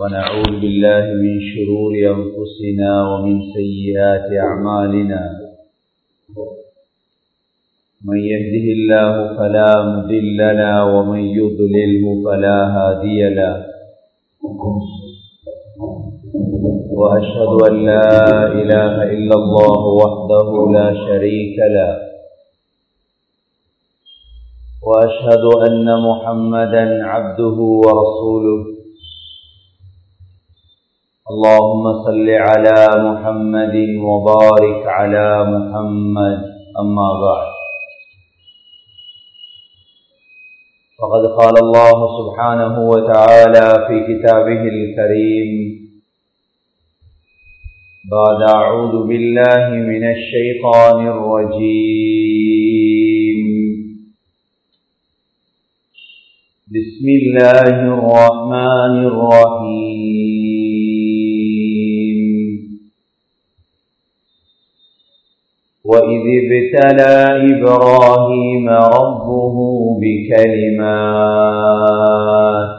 ونعوذ بالله من شرور أنفسنا ومن سيئات أعمالنا من يهده الله فلا مضل له ومن يضلله فلا هادي له وأشهد أن لا إله إلا الله وحده لا شريك له وأشهد أن محمدا عبده ورسوله اللهم صل على محمد وبارك على محمد أما بعد فقد قال الله سبحانه وتعالى في كتابه الكريم بعد أعوذ بالله من الشيطان الرجيم بسم الله الرحمن الرحيم وإذ ابتلى إبراهيم ربه بكلمات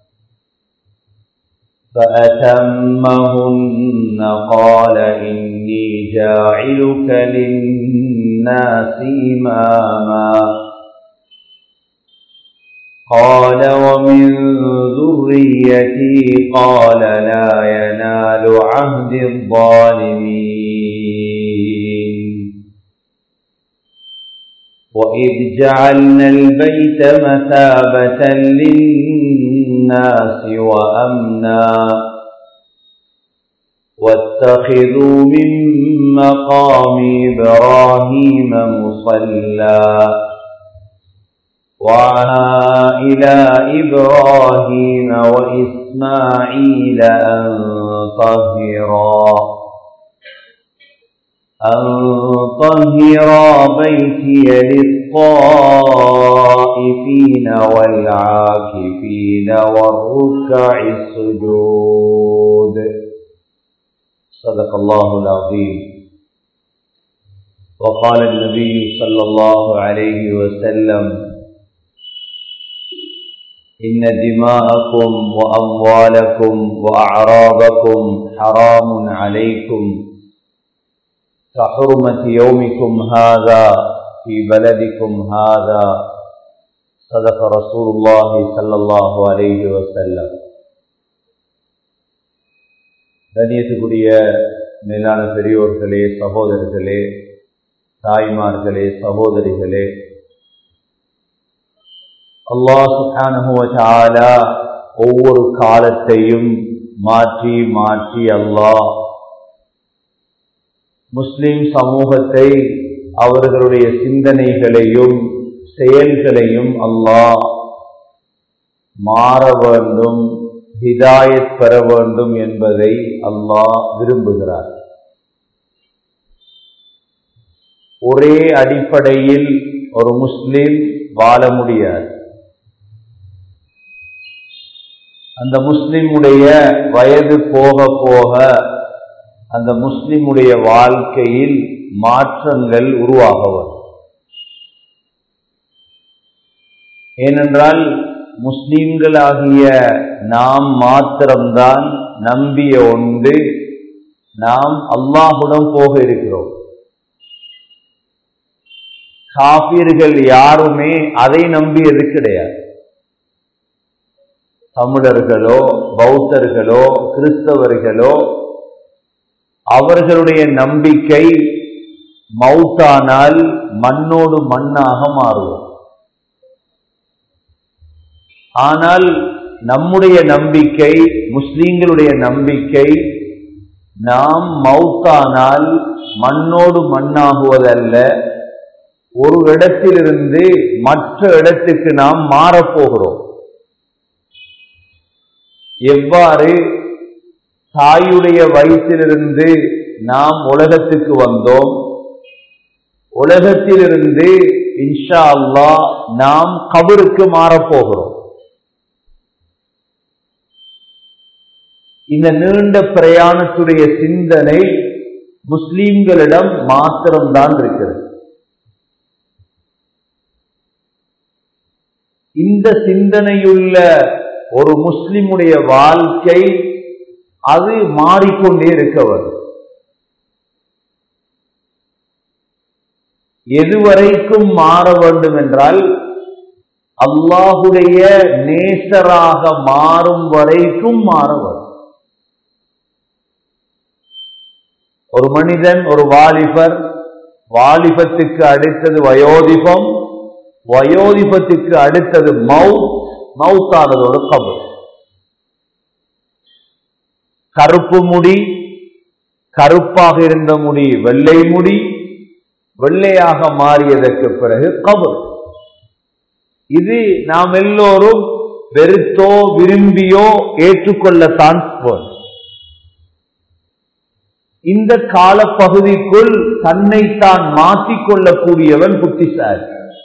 فأتمهن قال إني جاعلك للناس إماما قال ومن ذريتي قال لا ينال عهد الظالمين وإذ جعلنا البيت مثابة للناس وأمنا واتخذوا من مقام إبراهيم مصلى وعها إلى إبراهيم وإسماعيل أن طهرا أن طهرا بيتي للطائفين والعاكفين والركع السجود صدق الله العظيم وقال النبي صلى الله عليه وسلم إن دماءكم وأموالكم وأعراضكم حرام عليكم كحرمة يومكم هذا في بلدكم هذا صدق رسول الله صلى الله عليه وسلم கண்ணியத்துக்குரிய மேலான பெரியோர்களே சகோதரர்களே தாய்மார்களே சகோதரிகளே அல்லாஹ் ஒவ்வொரு காலத்தையும் மாற்றி மாற்றி அல்லாஹ் முஸ்லிம் சமூகத்தை அவர்களுடைய சிந்தனைகளையும் செயல்களையும் அல்லாஹ் மாற வேண்டும் ஹிதாயத் பெற வேண்டும் என்பதை அல்லாஹ் விரும்புகிறார் ஒரே அடிப்படையில் ஒரு முஸ்லிம் வாழ முடியாது அந்த முஸ்லிமுடைய வயது போக போக அந்த முஸ்லிமுடைய வாழ்க்கையில் மாற்றங்கள் உருவாகவர் ஏனென்றால் முஸ்லிம்களாகிய நாம் மாத்திரம்தான் நம்பிய ஒன்று நாம் அல்லாஹுடன் போக இருக்கிறோம் காபீர்கள் யாருமே அதை நம்பியது கிடையாது தமிழர்களோ பௌத்தர்களோ கிறிஸ்தவர்களோ அவர்களுடைய நம்பிக்கை மௌத்தானால் மண்ணோடு மண்ணாக மாறுவோம் ஆனால் நம்முடைய நம்பிக்கை முஸ்லீம்களுடைய நம்பிக்கை நாம் மௌத்தானால் மண்ணோடு மண்ணாகுவதல்ல ஒரு இடத்திலிருந்து மற்ற இடத்துக்கு நாம் மாறப்போகிறோம் எவ்வாறு தாயுடைய வயிற்றிலிருந்து நாம் உலகத்துக்கு வந்தோம் உலகத்திலிருந்து இன்ஷா அல்லா நாம் கபருக்கு மாறப்போகிறோம் இந்த நீண்ட பிரயாணத்துடைய சிந்தனை முஸ்லீம்களிடம் மாத்திரம்தான் இருக்கிறது இந்த சிந்தனையுள்ள ஒரு முஸ்லிமுடைய வாழ்க்கை அது மாறிக்கொண்டே இருக்க வரும் எதுவரைக்கும் மாற வேண்டும் என்றால் அல்லாஹுடைய நேசராக மாறும் வரைக்கும் மாற வரும் ஒரு மனிதன் ஒரு வாலிபர் வாலிபத்துக்கு அடுத்தது வயோதிபம் வயோதிபத்துக்கு அடுத்தது மவுத் மவுத்தானதோட கபர் கருப்பு முடி கருப்பாக இருந்த முடி வெள்ளை முடி வெள்ளையாக மாறியதற்கு பிறகு கபர் இது நாம் எல்லோரும் வெறுத்தோ விரும்பியோ ஏற்றுக்கொள்ளத்தான் போதும் இந்த காலப்பகுதிக்குள் தன்னைத்தான் மாற்றிக்கொள்ளக்கூடியவன் புத்திசாலி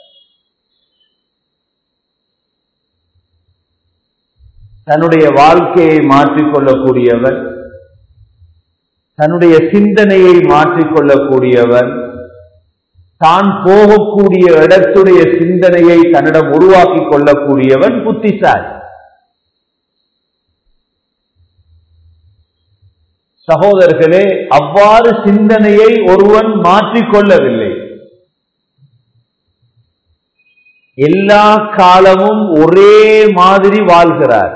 தன்னுடைய வாழ்க்கையை மாற்றிக்கொள்ளக்கூடியவன் தன்னுடைய சிந்தனையை மாற்றிக்கொள்ளக்கூடியவன் தான் போகக்கூடிய இடத்துடைய சிந்தனையை தன்னிடம் உருவாக்கி கொள்ளக்கூடியவன் புத்திசாலி சகோதரர்களே அவ்வாறு சிந்தனையை ஒருவன் மாற்றிக்கொள்ளவில்லை எல்லா காலமும் ஒரே மாதிரி வாழ்கிறார்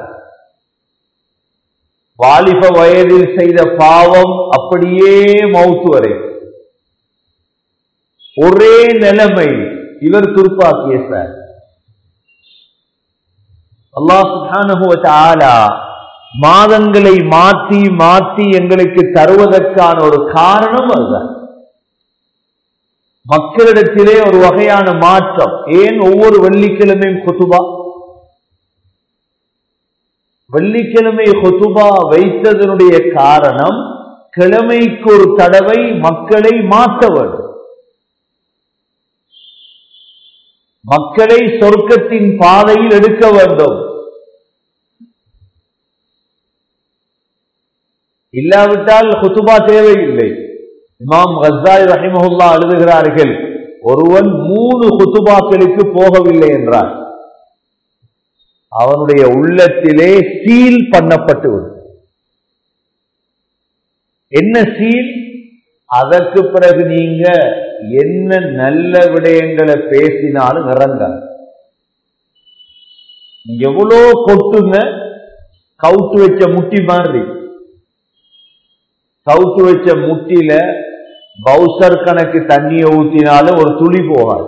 வாலிப வயதில் செய்த பாவம் அப்படியே மௌத்து வரை ஒரே நிலைமை இவர் துருப்பாக்கிய சார் அல்லாஹ் சுபானுவ மாதங்களை மாற்றி மாற்றி எங்களுக்கு தருவதற்கான ஒரு காரணம் அதுதான் மக்களிடத்திலே ஒரு வகையான மாற்றம் ஏன் ஒவ்வொரு வெள்ளிக்கிழமையும் கொத்துபா வெள்ளிக்கிழமை கொத்துபா வைத்ததனுடைய காரணம் கிழமைக்கு ஒரு தடவை மக்களை மாற்ற வேண்டும் மக்களை சொர்க்கத்தின் பாதையில் எடுக்க வேண்டும் இல்லாவிட்டால் ஹுத்துபா தேவையில்லை இமாம் ஹசாய் ரஹிமஹுல்லா எழுதுகிறார்கள் ஒருவன் மூணு ஹுத்துபாக்களுக்கு போகவில்லை என்றார் அவனுடைய உள்ளத்திலே சீல் பண்ணப்பட்டு என்ன சீல் அதற்கு பிறகு நீங்க என்ன நல்ல விடயங்களை பேசினாலும் இறங்க எவ்வளோ கொட்டுங்க கவுத்து வச்ச முட்டி மாதிரி கவுத்து வச்ச முட்டில பவுசர் கணக்கு தண்ணியை ஊத்தினாலும் ஒரு துளி போகாது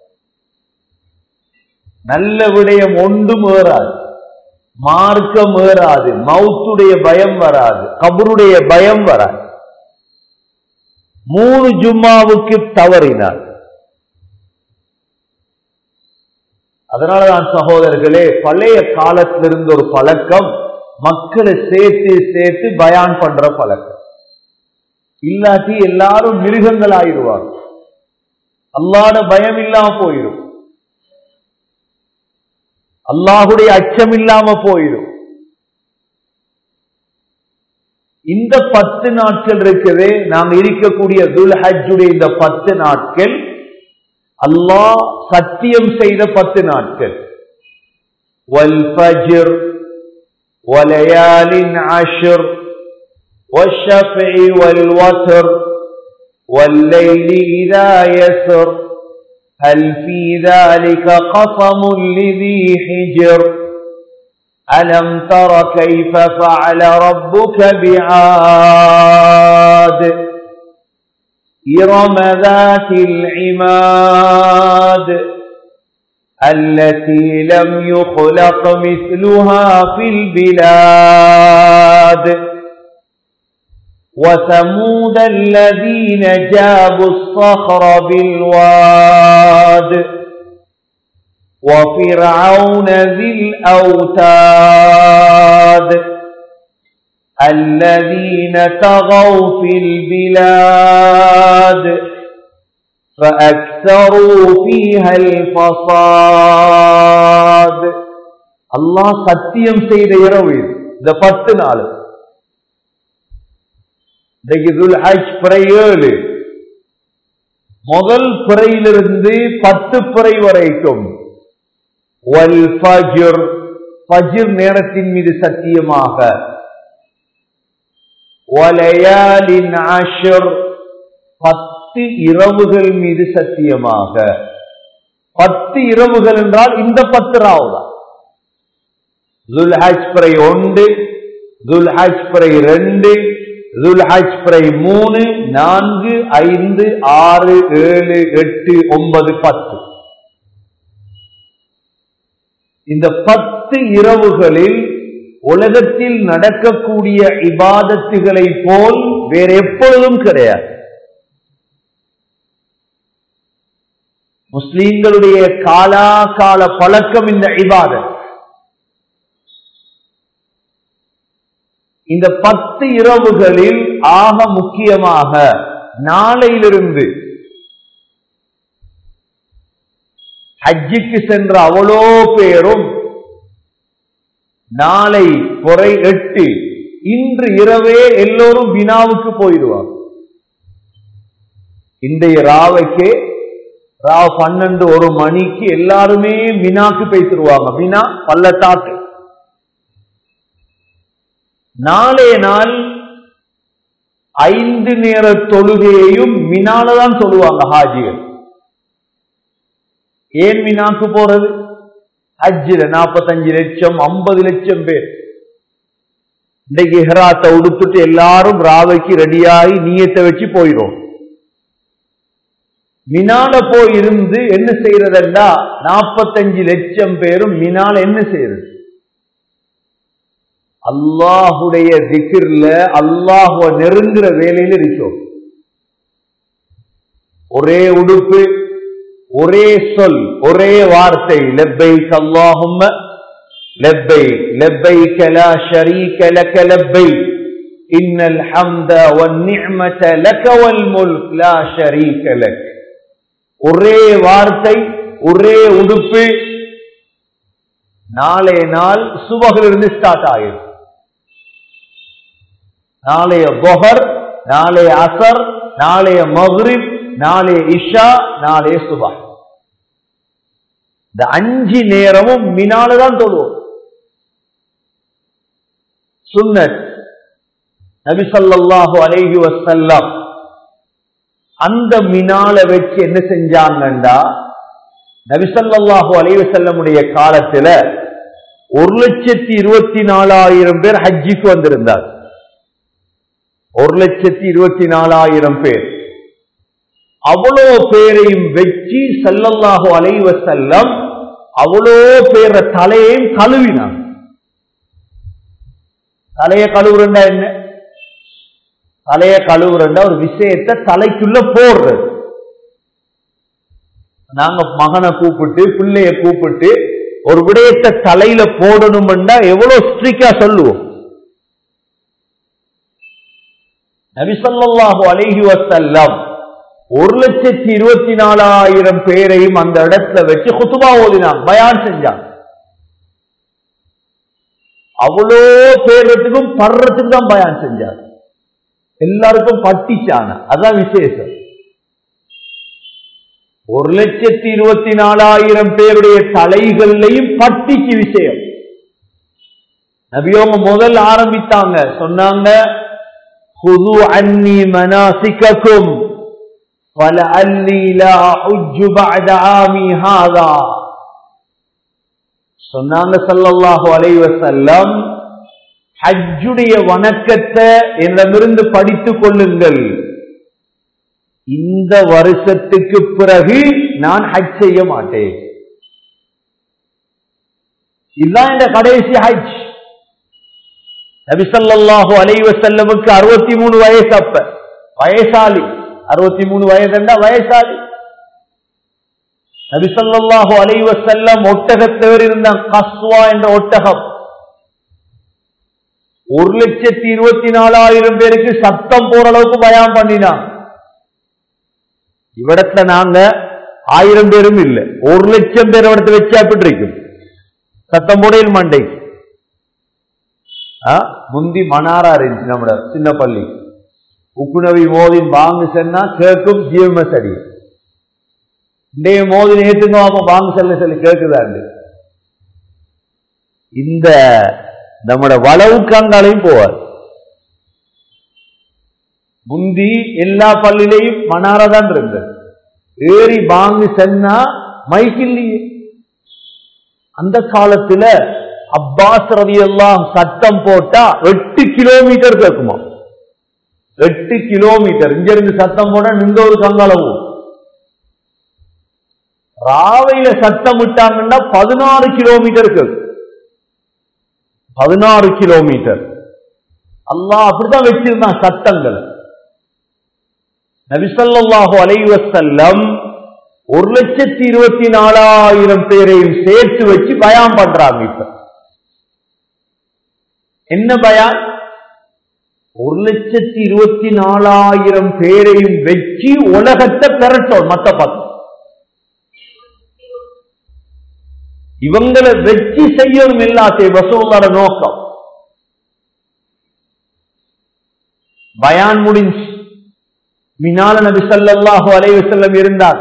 நல்ல விடயம் ஒன்றும் ஏறாது மார்க்கம் ஏறாது மவுத்துடைய பயம் வராது கபருடைய பயம் வராது மூணு ஜும்மாவுக்கு தவறினார் அதனாலதான் சகோதரர்களே பழைய காலத்திலிருந்து ஒரு பழக்கம் மக்களை சேர்த்து சேர்த்து பயான் பண்ற பழக்கம் இல்லாட்டி எல்லாரும் மிருகங்கள் ஆயிடுவாங்க அல்லாட பயம் இல்லாம போயிடும் அல்லாஹுடைய அச்சம் இல்லாம போயிடும் இந்த பத்து நாட்கள் இருக்குது நாம் இருக்கக்கூடிய துல் ஹஜ்ஜுடைய இந்த பத்து நாட்கள் அல்லாஹ் சத்தியம் செய்த பத்து நாட்கள் والفجر وليال عشر والشفع والوتر والليل إذا يسر هل في ذلك قصم لذي حجر ألم تر كيف فعل ربك بعاد إرم ذات العماد التي لم يخلق مثلها في البلاد وثمود الذين جابوا الصخر بالواد وفرعون ذي الأوتاد الذين طغوا في البلاد فأكثروا فيها الفصاد الله சத்தியம் செய்த இரவு இது இந்த பத்து நாள் இன்றைக்கு துல்ஹஜ் பிறை ஏழு முதல் பிறையிலிருந்து பத்து பிறை வரைக்கும் வல் ஃபஜ்ர் ஃபஜ்ர் நேரத்தின் மீது சத்தியமாக வலயாலின் அஷர் பத்து இரவுகள் மீது சத்தியமாக பத்து இரவுகள் என்றால் இந்த பத்து ராவு தான் துல்ஹஜ் பிறை ஒன்று துல்ஹஜ் பிறை ரெண்டு துல்ஹஜ் பிறை மூணு நான்கு ஐந்து ஆறு ஏழு எட்டு ஒன்பது பத்து இந்த பத்து இரவுகளில் உலகத்தில் நடக்கக்கூடிய இபாதத்துகளை போல் வேற எப்பொழுதும் கிடையாது முஸ்லீம்களுடைய காலாகால பழக்கம் இந்த இபாதத் இந்த பத்து இரவுகளில் ஆக முக்கியமாக நாளையிலிருந்து ஹஜ்ஜிக்கு சென்ற அவ்வளோ பேரும் நாளை பொறை எட்டு இன்று இரவே எல்லோரும் வினாவுக்கு போயிடுவாங்க இன்றைய ராவைக்கு ராவ் பன்னெண்டு ஒரு மணிக்கு எல்லாருமே மினாக்கு பேசிடுவாங்க மினா பள்ளத்தாக்கு நாளைய நாள் ஐந்து நேர தொழுகையையும் மினால தான் சொல்லுவாங்க ஹாஜிகள் ஏன் மினாக்கு போறது ஹஜ்ஜில நாற்பத்தஞ்சு லட்சம் ஐம்பது லட்சம் பேர் இன்னைக்கு ஹெராத்தை உடுத்துட்டு எல்லாரும் ராவைக்கு ரெடியாகி நீயத்தை வச்சு போயிடும் மினால போய் இருந்து என்ன செய்யறதா நாற்பத்தஞ்சு லட்சம் பேரும் மினால என்ன செய்யறது அல்லாஹுடைய திகிர்ல அல்லாஹுவ நெருங்குற வேலையில இருக்கோம் ஒரே உடுப்பு ஒரே சொல் ஒரே வார்த்தை லெப்பை அல்லாஹும் லெப்பை லெப்பை கலா ஷரீக லக லெப்பை இன்னல் ஹம்த வன்னிஅமத லக வல் முல்க் லா ஷரீக லக் ஒரே வார்த்தை ஒரே உடுப்பு நாளைய நாள் சுபகிலிருந்து ஸ்டார்ட் ஆகிடும் நாளைய பொஹர் நாளைய அசர் நாளைய மஹ்ரிப் நாளைய இஷா நாளைய சுபா இந்த அஞ்சு நேரமும் மினாலதான் தொழுவோம் சுன்னத் நபிசல்லாஹு அலைஹி வசல்லம் அந்த மினால வச்சு என்ன செஞ்சாங்கண்டா நபிசல்லாஹு அலைஹி செல்லமுடைய காலத்துல ஒரு லட்சத்தி இருபத்தி நாலாயிரம் பேர் ஹஜ்ஜிக்கு வந்திருந்தார் ஒரு லட்சத்தி இருபத்தி நாலாயிரம் பேர் அவ்வளோ பேரையும் வச்சு செல்லல்லாஹு அலைவ செல்லம் அவ்வளோ பேர தலையையும் கழுவினான் தலைய கழுவுறண்டா என்ன தலைய கழுவுறண்டா ஒரு விஷயத்தை தலைக்குள்ள போடுறது நாங்க மகனை கூப்பிட்டு பிள்ளைய கூப்பிட்டு ஒரு விடயத்தை தலையில போடணும்னா எவ்வளவு ஸ்ட்ரிக்டா சொல்லுவோம் நபிசல்லாஹு அலைஹி வசல்லம் ஒரு லட்சத்தி இருபத்தி நாலாயிரம் பேரையும் அந்த இடத்துல வச்சு குத்துபா ஓதினான் பயான் செஞ்சான் அவ்வளோ பேரத்துக்கும் படுறதுக்கும் தான் பயான் செஞ்சார் எல்லாருக்கும் பட்டிச்சான அதான் விசேஷம் ஒரு லட்சத்தி இருபத்தி நாலாயிரம் பேருடைய தலைகள்லையும் பட்டிச்சு விஷயம் நபியோங்க முதல் ஆரம்பித்தாங்க சொன்னாங்க خذوا عني مناسككم فلعلي لا أحج بعد عامي هذا சொன்னாங்க சல்லல்லாஹு அலைஹி வஸல்லம் ஹஜ்ஜுடைய வணக்கத்தை என்னிடமிருந்து படித்துக் கொள்ளுங்கள் இந்த வருஷத்துக்கு பிறகு நான் ஹஜ் செய்ய மாட்டேன் இதுதான் இந்த கடைசி ஹஜ் நபிசல்லாஹு அலைவ செல்லமுக்கு அறுபத்தி மூணு வயசு அப்ப வயசாளி அறுபத்தி மூணு வயதுண்டா வயசாளி நபிசல்லாஹு அலைவ செல்லம் ஒட்டகத்தவர் இருந்த கஸ்வா என்ற ஒட்டகம் ஒரு லட்சத்தி இருபத்தி நாலாயிரம் பேருக்கு சத்தம் போற அளவுக்கு பயம் பண்ணினான் இவ்விடத்துல நாங்க ஆயிரம் பேரும் இல்லை ஒரு லட்சம் பேர் இடத்துல வச்சா எப்படி இருக்கும் சத்தம் போடையில் மண்டைக்கு முந்தி மணாரா இருந்துச்சு நம்மட சின்ன பள்ளி உப்புனவி மோதின் வாங்கு சென்னா கேட்கும் ஜிஎம்எஸ் அடி இன்றைய மோதி நேற்றுங்க அப்ப வாங்கு செல்ல சொல்லி கேட்குதாண்டு இந்த நம்மட வளவுக்கு அங்காலையும் போவார் முந்தி எல்லா பள்ளியிலையும் மணாரா தான் இருந்தது ஏறி வாங்கி சென்னா மைக்கில்லையே அந்த காலத்துல அப்பாஸ் ரவி எல்லாம் சத்தம் போட்டா எட்டு கிலோமீட்டர் கேட்குமா எட்டு கிலோமீட்டர் இங்க இருந்து சத்தம் போனா நின்ற ஒரு கங்களவு ராவையில சத்தம் விட்டாங்கன்னா பதினாறு கிலோமீட்டர் கேட்கும் பதினாறு கிலோமீட்டர் அல்லாஹ் அப்படிதான் வச்சிருந்தான் சத்தங்கள் நபிசல்லாஹு அலைவசல்லம் ஒரு லட்சத்தி இருபத்தி நாலாயிரம் பேரையும் சேர்த்து வச்சு பயான் பண்றாங்க இப்ப என்ன பயான் ஒரு லட்சத்தி இருபத்தி நாலாயிரம் பேரையும் வச்சு உலகத்தை பெறட்டோம் மத்த பக்கம் இவங்களை வச்சு செய்யணும் இல்லாத வசூலோட நோக்கம் பயான் முடிஞ்சு மினால நபி சல்லாஹு அலைவு செல்லம் இருந்தார்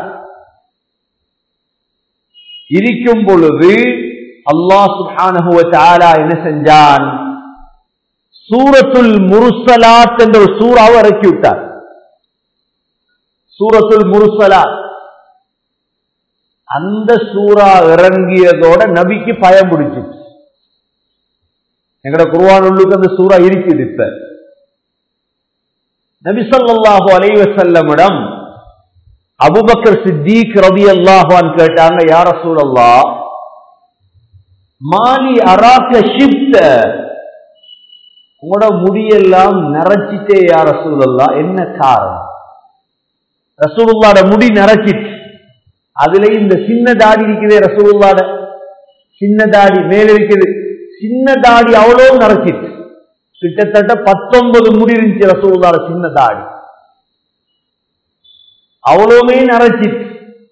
இருக்கும் பொழுது அல்லாஹ் சுப்ஹானஹு தஆலா என்ன செஞ்சான் சூரத்துல் முருசலாத் என்ற ஒரு சூறாவை இறக்கி விட்டார் சூரத்துல் முருசலாத் அந்த சூறா இறங்கியதோட நபிக்கு பயம் பிடிச்சிச்சு எங்கட குருவானுள்ளுக்கு அந்த சூறா இருக்குது இப்ப நபிசல்லாஹு அலைவசல்லமிடம் அபுபக்கர் சித்திக் ரவி அல்லாஹான் கேட்டாங்க யார சூழல்லா மாலி அராக்க ஷிப்த உங்களோட முடியெல்லாம் நிறைச்சிட்டே யார சூழல்லா என்ன காரணம் ரசூலுல்லாட முடி நிறைச்சிட்டு அதுல இந்த சின்ன தாடி இருக்குதே ரசூலுல்லாட சின்ன தாடி மேல இருக்குது சின்ன தாடி அவ்வளோ நிறைச்சிட்டு கிட்டத்தட்ட பத்தொன்பது முடி இருந்துச்சு ரசூலுல்லாட சின்ன தாடி அவ்வளவுமே நரைச்சிட்டு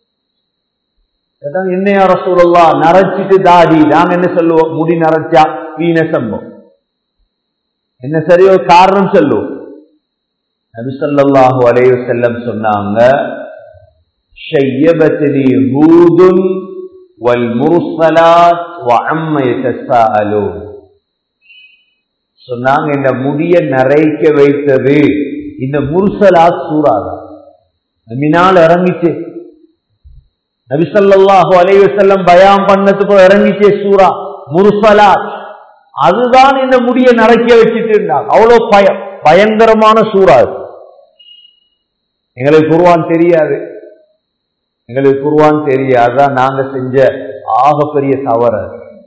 என்னையா ரசூலல்லா நரைச்சிட்டு தாடி நாங்க என்ன சொல்லுவோம் முடி நரைச்சா வீண சம்பவம் என்ன சரியோ காரணம் சொல்லுவோம் நபிசல்லாஹு அலைய செல்லம் சொன்னாங்க ஷையபத்தினி ஹூதுன் வல் முர்சலாத் வஅம்ம யதஸாஅலூன் சொன்னாங்க இந்த முடிய நரைக்க வைத்தது இந்த முர்சலாத் சூறாதான் மினால் இறங்கிச்சு நபிசல்லாஹு அலைவ செல்லம் பயாம் பண்ணதுக்கு இறங்கிச்சே சூரா முர்சலாத் அதுதான் இந்த முடிய நரைக்க வச்சுட்டு இருந்தாங்க அவ்வளவு பயம் பயங்கரமான சூறா அது எங்களுக்கு குருவான் தெரியாது எங்களுக்கு குருவான் தெரியாதான் நாங்க செஞ்ச ஆகப்பெரிய தவறு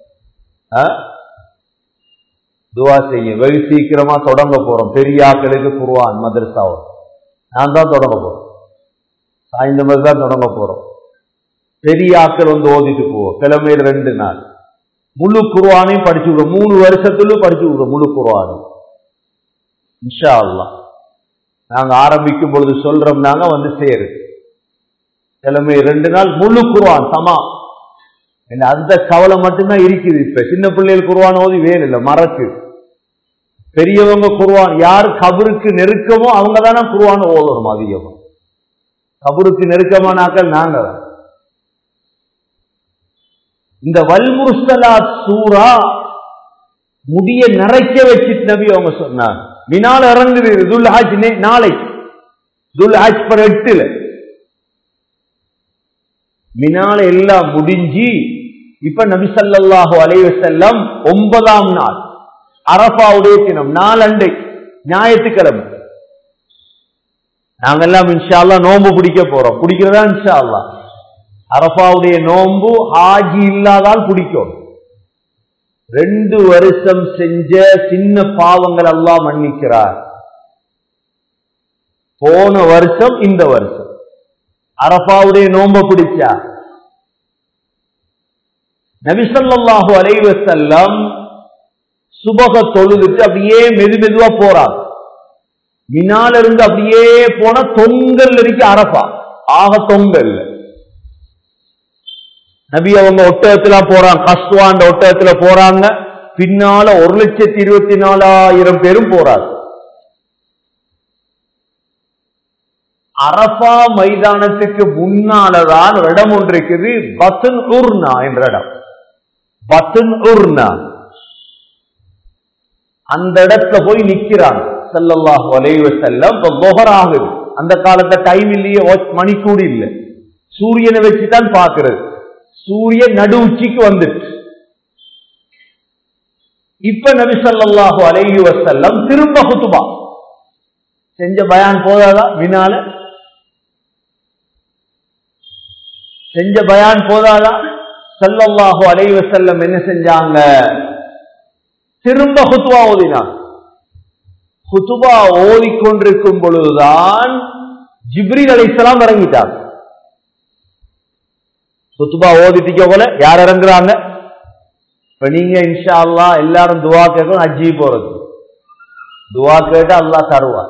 துவா செய்ய வெகு சீக்கிரமா தொடங்க போறோம் பெரிய ஆக்களுக்கு குருவான் மதரசாவும் நான் தான் தொடங்க போறோம் சாய்ந்த மாதிரி தான் தொடங்க போறோம் பெரிய ஆக்கள் வந்து ஓதிட்டு போவோம் கிழமையில் ரெண்டு நாள் முழு குருவானையும் படிச்சு விடுவோம் மூணு வருஷத்துல படிச்சு விடுவோம் முழு குருவானும் இன்ஷா அல்லா நாங்க ஆரம்பிக்கும் பொழுது சொல்றோம் நாங்க வந்து சேரு கிழமை ரெண்டு நாள் முழு குருவான் சமா அந்த கவலை மட்டும்தான் இருக்குது இப்ப சின்ன பிள்ளைகள் குருவான் ஓதி வேணும் இல்லை மறக்கு பெரியவங்க குருவான் யார் கபருக்கு நெருக்கமோ அவங்க தானே குருவான் ஓதணும் அதிகமா கபருக்கு நெருக்கமானாக்கள் நாங்க இந்த வல்முருசலா சூரா முடிய நிறைக்க வச்சுட்டு நபி அவங்க சொன்னாங்க மினால் இறங்குது துல் ஹாஜ் நாளை துல் ஹாஜ் பர் எட்டுல மினால எல்லாம் முடிஞ்சு இப்ப நபி சல்லாஹூ அலைவ செல்லம் ஒன்பதாம் நாள் அரபாவுடைய தினம் நாலண்டை ஞாயிற்றுக்கிழமை நாங்கெல்லாம் இன்ஷால்லா நோன்பு பிடிக்க போறோம் பிடிக்கிறதா இன்ஷால்லா அரபாவுடைய நோன்பு ஹாஜி இல்லாதால் பிடிக்கும் ரெண்டு வருஷம் செஞ்ச சின்ன பாவங்கள் எல்லாம் மன்னிக்கிறார் போன வருஷம் இந்த வருஷம் அரபாவுடைய நோன்ப பிடிச்சா நபிசல்லாஹு அலைவ செல்லம் சுபக தொழுதுட்டு அப்படியே மெது மெதுவா போறாங்க மினால இருந்து அப்படியே போன தொங்கல் இருக்கு அரபா ஆக தொங்கல் நபி அவங்க ஒட்டகத்துல போறாங்க கஸ்துவாண்ட ஒட்டகத்துல போறாங்க பின்னால ஒரு லட்சத்தி இருபத்தி நாலாயிரம் பேரும் போறாங்க அரபா மைதானத்துக்கு முன்னாலதான் இடம் ஒன்று இருக்குது பத்துன் உர்னா என்ற இடம் பத்துன் உர்னா அந்த இடத்துல போய் நிக்கிறாங்க சல்லல்லாஹு அலைஹி வஸல்லம் இப்ப லுஹர் ஆகுது அந்த காலத்துல டைம் இல்லையே watch மணிக்கூடி இல்லை சூரியனை வச்சு தான் பாக்குறது சூரியன் நடு உச்சிக்கு வந்துட்டு இப்ப நபி ஸல்லல்லாஹு அலைஹி வஸல்லம் திரும்ப ஹுத்துபா செஞ்ச பயான் போதாதா வினால செஞ்ச பயான் போதாதா ஸல்லல்லாஹு அலைஹி வஸல்லம் என்ன செஞ்சாங்க திரும்ப ஹுத்துபா ஓதினாங்க ஹுத்துபா ஓதிக்கொண்டிருக்கும் பொழுதுதான் ஜிப்ரீல் அலைஹிஸ்ஸலாம் இறங்கிட்டாங்க ஹுத்துபா ஓதிட்டிக்க போல யார் இறங்குறாங்க இப்ப நீங்க இன்ஷா அல்லாஹ் எல்லாரும் துவா கேட்கணும் அஜி போறது துவா கேட்டு அல்லாஹ் தருவார்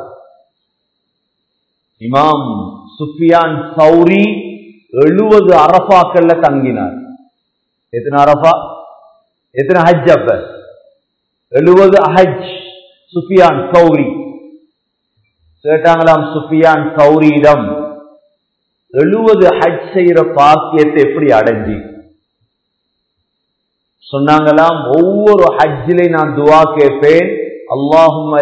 இமாம் சுஃபியான் சௌரி எழுபது அரபாக்கள்ல தங்கினார் எத்தனை அரபா எத்தனை ஹஜ் அப்ப எழுபது ஹஜ் சுஃபியான் சௌரி கேட்டாங்களாம் சுஃபியான் சௌரியிடம் எழுபது ஹஜ் செய்யற பாக்கியத்தை எப்படி அடைஞ்சி சொன்னாங்களாம் ஒவ்வொரு ஹஜ்ஜிலே நான் துவா கேட்பேன் அல்லாஹும்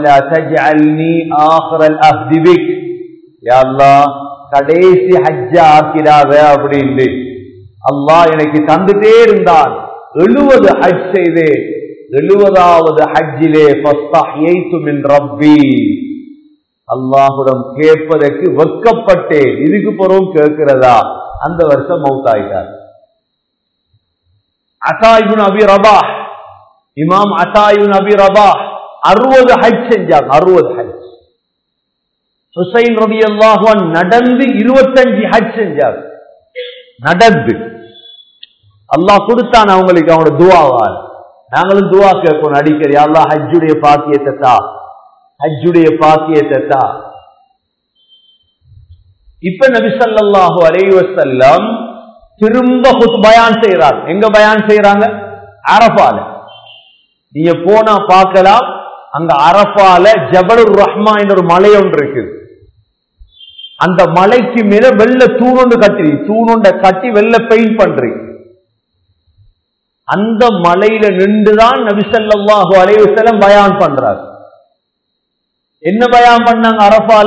கடைசி ஹஜ்ஜ ஆக்கிடாத அப்படின்னு அல்லாஹ் எனக்கு தந்துட்டே இருந்தான் எழுபது ஹஜ் செய்தேன் எழுபதாவது ஹஜ்ஜிலே மின் ரப்பி அல்லாஹுடம் கேட்பதற்கு வெட்கப்பட்டேன் இதுக்கு பிறகும் கேட்கிறதா அந்த வருஷம் மவுத்தாயிட்டார் அசாயிபுன் அபி ரபா இமாம் அசாயிபுன் அபி ரபா அறுபது ஹஜ் செஞ்சாங்க அறுபது ஹஜ் ஹுசைன் ரபி அல்லாஹான் நடந்து இருபத்தஞ்சு ஹஜ் செஞ்சார் நடந்து அல்லாஹ் கொடுத்தான் அவங்களுக்கு அவனோட துவாவால் நாங்களும் துவா கேட்போம் அடிக்கடி அல்லாஹ் ஹஜ்ஜுடைய பாக்கியத்தை தா ஹஜ்ஜுடைய பாக்கியத்தை தா இப்ப நபிசல்லாஹு அலைவசல்லம் திரும்ப பயான் செய்யறார் எங்க பயான் செய்யறாங்க அரபால நீங்க போனா பார்க்கலாம் அங்க அரபால ஜபலுர் ரஹ்மா என்ற ஒரு மலை ஒன்று இருக்கு அந்த மலைக்கு மேல வெள்ள தூணொண்டு கட்டி தூணொண்ட கட்டி வெள்ள பெயிண்ட் பண்றீங்க அந்த மலையில நின்றுதான் நபிசல்லாஹு அலைவசல்லம் பயான் பண்றார் என்ன பயான் பண்ணாங்க அரபால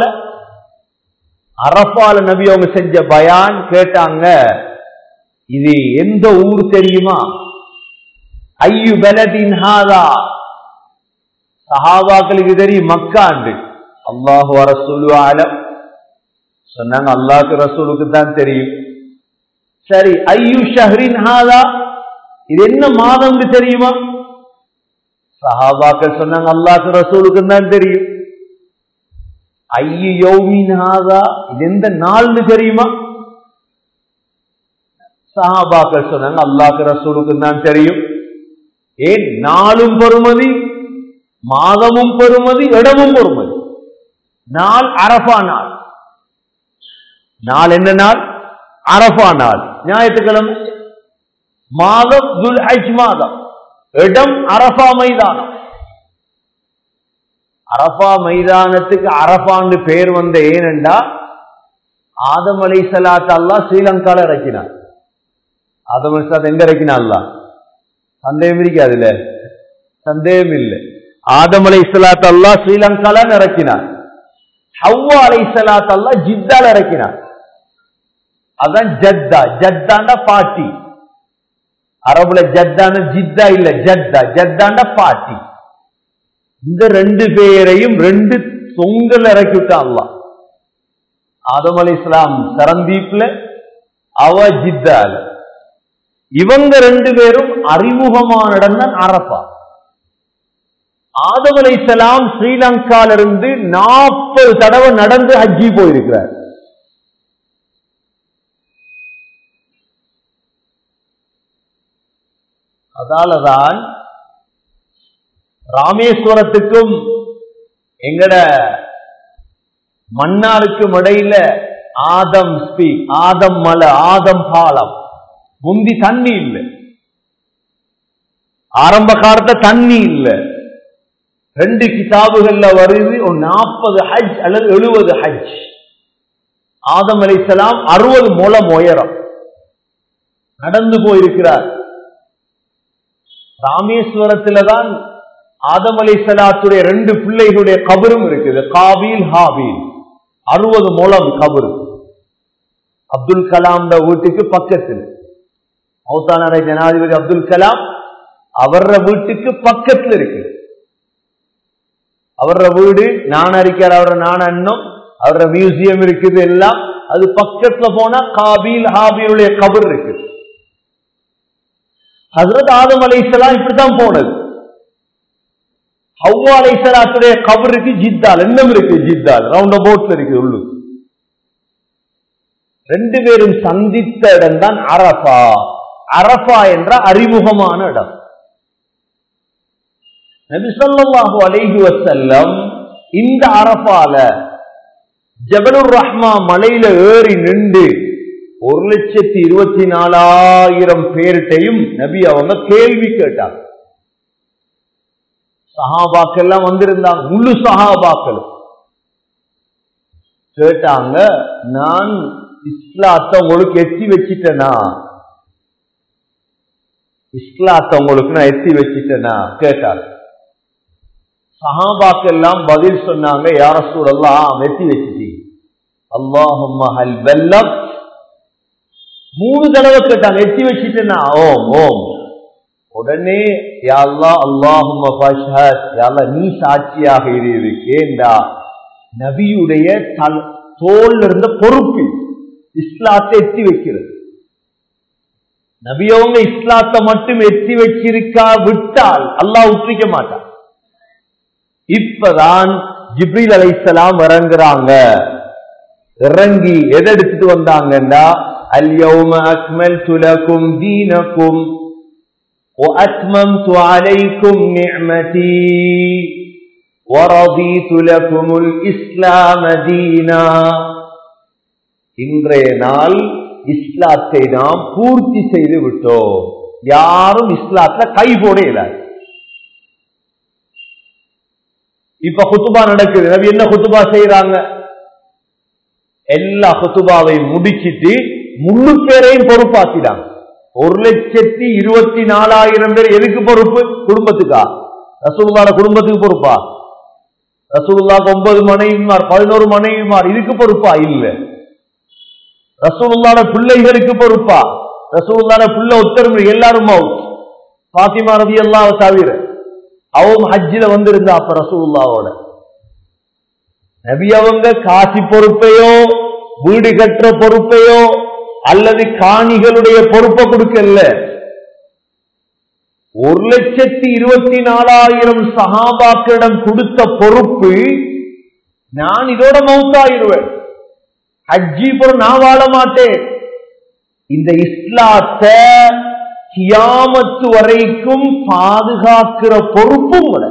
அரபால நபி அவங்க செஞ்ச பயான் கேட்டாங்க இது எந்த ஊர் தெரியுமா ஐயு பலதின் ஹாதா சஹாபாக்களுக்கு தெரியும் மக்காண்டு அல்லாஹு ரசூலு ஆலம் சொன்னாங்க அல்லாஹுக்கு ரசூலுக்கு தான் தெரியும் சரி ஐயு ஷஹரின் ஹாதா இது என்ன மாதம் தெரியுமா சஹாபாக்கள் சொன்னாங்க அல்லாஹுக்கு ரசூலுக்கு தான் தெரியும் ஐயு யௌமின் ஹாதா இது எந்த நாள்னு தெரியுமா சஹாபாக்கள் சொன்னாங்க அல்லாஹ் ரசூலுக்கு தான் தெரியும் ஏன் நாளும் பெருமதி மாதமும் பெருமதி இடமும் பெருமதி நாள் அரபா நாள் நாள் என்ன நாள் அரபா நாள் ஞாயிற்றுக்கிழமை மாதம் துல் ஹஜ் மாதம் இடம் அரபா மைதானம் அரபா மைதானத்துக்கு அரபான்னு பேர் வந்த ஏனென்றா ஆதம் அலை சலாத் அல்லா ஸ்ரீலங்கால இறக்கினார் ஆதம் அலை சலாத் எங்க இறக்கினா அல்லா சந்தேகம் இருக்காதுல்ல சந்தேகம் இல்லை ஆதம் அலை சலாத் அல்லா ஸ்ரீலங்கால இறக்கினார் ஹவ்வா அலை சலாத் அல்லா ஜித்தால இறக்கினார் அதான் ஜத்தா ஜத்தாண்ட பாட்டி அரபுல ஜத்தான ஜித்தா இல்ல ஜத்தா ஜத்தாண்ட பாட்டி இந்த ரெண்டு பேரையும் ரெண்டு தொங்கல் இறக்கி விட்டான் அல்லா ஆதம் அலி இஸ்லாம் சரந்தீப்ல அவ ஜித்தால இவங்க ரெண்டு பேரும் அறிமுகமான இடம் தான் அரபா ஆதம் அலி இஸ்லாம் ஸ்ரீலங்கால இருந்து நாற்பது தடவை நடந்து ஹஜ்ஜி போயிருக்கிறார் அதாலதான் ராமேஸ்வரத்துக்கும் எங்கட மன்னாருக்கும் இடையில ஆதம் ஸ்பீ ஆதம் மலை ஆதம் பாலம் முந்தி தண்ணி இல்லை ஆரம்ப காலத்துல தண்ணி இல்லை ரெண்டு கிதாபுகள்ல வருது ஒரு நாற்பது ஹஜ் அல்லது எழுபது ஹஜ் ஆதம் அலிசலாம் அறுபது மூலம் உயரம் நடந்து போயிருக்கிறார் ராமேஸ்வரத்துல தான் ஆதம் அலை சலாத்துடைய ரெண்டு பிள்ளைகளுடைய கபரும் இருக்குது காபீல் ஹாபீல் அறுபது மூலம் கபரு அப்துல் கலாம் வீட்டுக்கு பக்கத்தில் மௌத்தான ஜனாதிபதி அப்துல் கலாம் அவர வீட்டுக்கு பக்கத்தில் இருக்கு அவர வீடு நான் அறிக்கார் அவர நான் அண்ணம் அவர மியூசியம் இருக்குது எல்லாம் அது பக்கத்துல போனா காபீல் ஹாபீலுடைய கபர் இருக்கு ஹசரத் ஆதம் அலைசலாம் இப்படித்தான் போனது ஹவ்வா அலைசலாத்துடைய கபருக்கு ஜித்தால் என்னம் இருக்கு ஜித்தால் ரவுண்ட் போட்ல இருக்கு உள்ளு ரெண்டு பேரும் சந்தித்த இடம் தான் அரபா அரபா என்ற அறிமுகமான இடம் நபிசல்லாஹு அலைஹி வசல்லம் இந்த அரபால ஜபலுர் ரஹ்மா மலையில ஏறி நின்று ஒரு லட்சத்தி இருபத்தி நாலாயிரம் பேர்கிட்டையும் நபி அவங்க கேள்வி கேட்டாங்க சஹாபாக்கள் எல்லாம் வந்திருந்தாங்க முழு சஹாபாக்கள் கேட்டாங்க நான் இஸ்லாத்தை உங்களுக்கு எத்தி வச்சிட்டேனா இஸ்லாத்தை உங்களுக்கு நான் எத்தி வச்சிட்டேனா கேட்டாங்க சஹாபாக்கள் எல்லாம் பதில் சொன்னாங்க யார சூழல்லாம் எத்தி வச்சுட்டீங்க அல்லாஹும் வெல்லம் மூணு தடவை கேட்டாங்க எத்தி வச்சுட்டேனா ஓம் ஓம் உடனே யாழ்லா அல்லாஹும் யாழ்லா நீ சாட்சியாக இருக்கேண்டா நபியுடைய தல் தோல் இருந்த பொறுப்பு இஸ்லாத்தை எத்தி வைக்கிறது நபியவங்க இஸ்லாத்தை மட்டும் எத்தி வச்சிருக்கா விட்டால் அல்லாஹ் உற்றிக்க மாட்டான் இப்பதான் ஜிப்ரீல் அலைசலாம் இறங்குறாங்க இறங்கி எதை எடுத்துட்டு வந்தாங்கன்னா اليوم أكملت لكم دينكم وأتممت عليكم نعمتي ورضيت لكم الإسلام دينا இன்றைய நாள் இஸ்லாத்தை நாம் பூர்த்தி செய்து விட்டோம் யாரும் இஸ்லாத்துல கை போட இயலாது இப்ப குத்துபா நடக்குது நபி என்ன குத்துபா செய்யறாங்க எல்லா குத்துபாவையும் முடிச்சிட்டு முழு பேரையும் பொறுப்பாக்கிட்டாங்க ஒரு லட்சத்தி இருபத்தி நாலாயிரம் பேர் எதுக்கு பொறுப்பு குடும்பத்துக்கா ரசூல்லாட குடும்பத்துக்கு பொறுப்பா ரசூல்லாக்கு ஒன்பது மனைவிமார் பதினோரு மனைவிமார் இதுக்கு பொறுப்பா இல்ல ரசூல்லாட பிள்ளைகளுக்கு பொறுப்பா ரசூல்லாட பிள்ளை உத்தரவு எல்லாரும் அவுட் பாத்திமா ரவி எல்லாம் தவிர அவங்க ஹஜ்ஜில வந்திருந்தா அப்ப ரசூல்லாவோட நபி அவங்க காசி பொறுப்பையோ வீடு கட்டுற பொறுப்பையோ அல்லது காணிகளுடைய பொறுப்பை கொடுக்கல ஒரு லட்சத்தி இருபத்தி நாலாயிரம் சகாபாக்களிடம் கொடுத்த பொறுப்பு நான் இதோட மவுத்தாயிருவேன் ஹஜ்ஜி பொருள் நான் வாழ மாட்டேன் இந்த இஸ்லாத்தை கியாமத்து வரைக்கும் பாதுகாக்கிற பொறுப்பும் கூட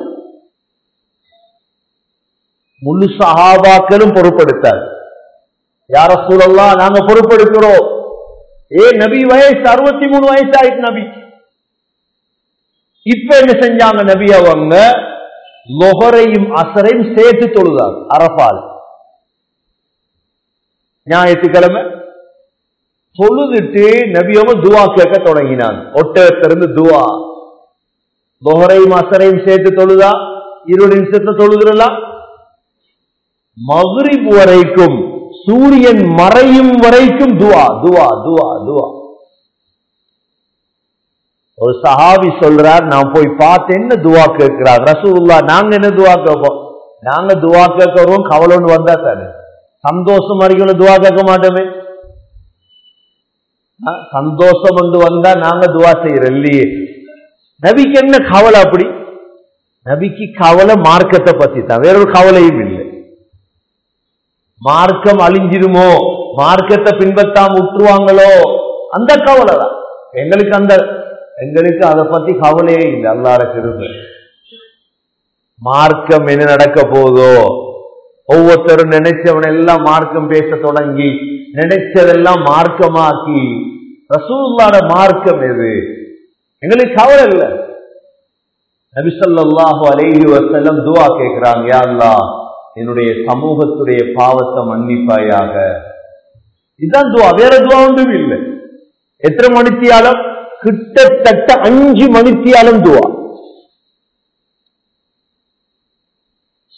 முழு சகாபாக்களும் பொறுப்பெடுத்தார் யார சூழல்லாம் நாங்க பொறுப்பெடுக்கிறோம் ஏ நபி வயசு அறுபத்தி மூணு வயசு ஆயிட்டு நபி இப்ப என்ன செஞ்சாங்க நபி அவங்க லொஹரையும் அசரையும் சேர்த்து தொழுதாங்க அரபால் ஞாயிற்றுக்கிழமை தொழுதுட்டு நபியவங்க துவா கேட்க தொடங்கினாங்க ஒட்டகத்திலிருந்து துவா லொஹரையும் அசரையும் சேர்த்து தொழுதா இருபது நிமிஷத்தை தொழுதுலாம் மகுரிப் வரைக்கும் சூரியன் மறையும் வரைக்கும் துவா துவா துவா துவா ஒரு சஹாபி சொல்றார் நான் போய் பார்த்து என்ன துவா கேட்கிறார் ரசூல்லா நாங்க என்ன துவா கேட்போம் நாங்க துவா கேட்கிறோம் கவலைன்னு வந்தா தானே சந்தோஷம் வரைக்கும் துவா கேட்க மாட்டோமே சந்தோஷம் வந்து வந்தா நாங்க துவா செய்யறோம் இல்லையே நபிக்கு என்ன கவலை அப்படி நபிக்கு கவலை மார்க்கத்தை பத்தி தான் வேறொரு கவலையும் இல்லை மார்க்கம் அழிஞ்சிருமோ மார்க்கத்தை பின்பற்றாம விட்டுருவாங்களோ அந்த கவலை தான் எங்களுக்கு அந்த எங்களுக்கு அதை பத்தி கவலையே இல்லை அல்லாட கிருப மார்க்கம் என்ன நடக்க போதோ ஒவ்வொருத்தரும் நினைச்சவன் எல்லாம் மார்க்கம் பேச தொடங்கி நினைச்சதெல்லாம் மார்க்கமாக்கி ரசூல்லாட மார்க்கம் எது எங்களுக்கு கவலை இல்லை நபிசல்லாஹு அலைஹி வசல்லம் துவா கேட்கிறாங்க யா அல்லாஹ் என்னுடைய சமூகத்துடைய பாவத்தை மன்னிப்பாயாக இதுதான் துவா வேற துவா ஒன்றும் இல்லை எத்தனை மணித்தியாலம் கிட்டத்தட்ட அஞ்சு மணித்தியாலம் துவா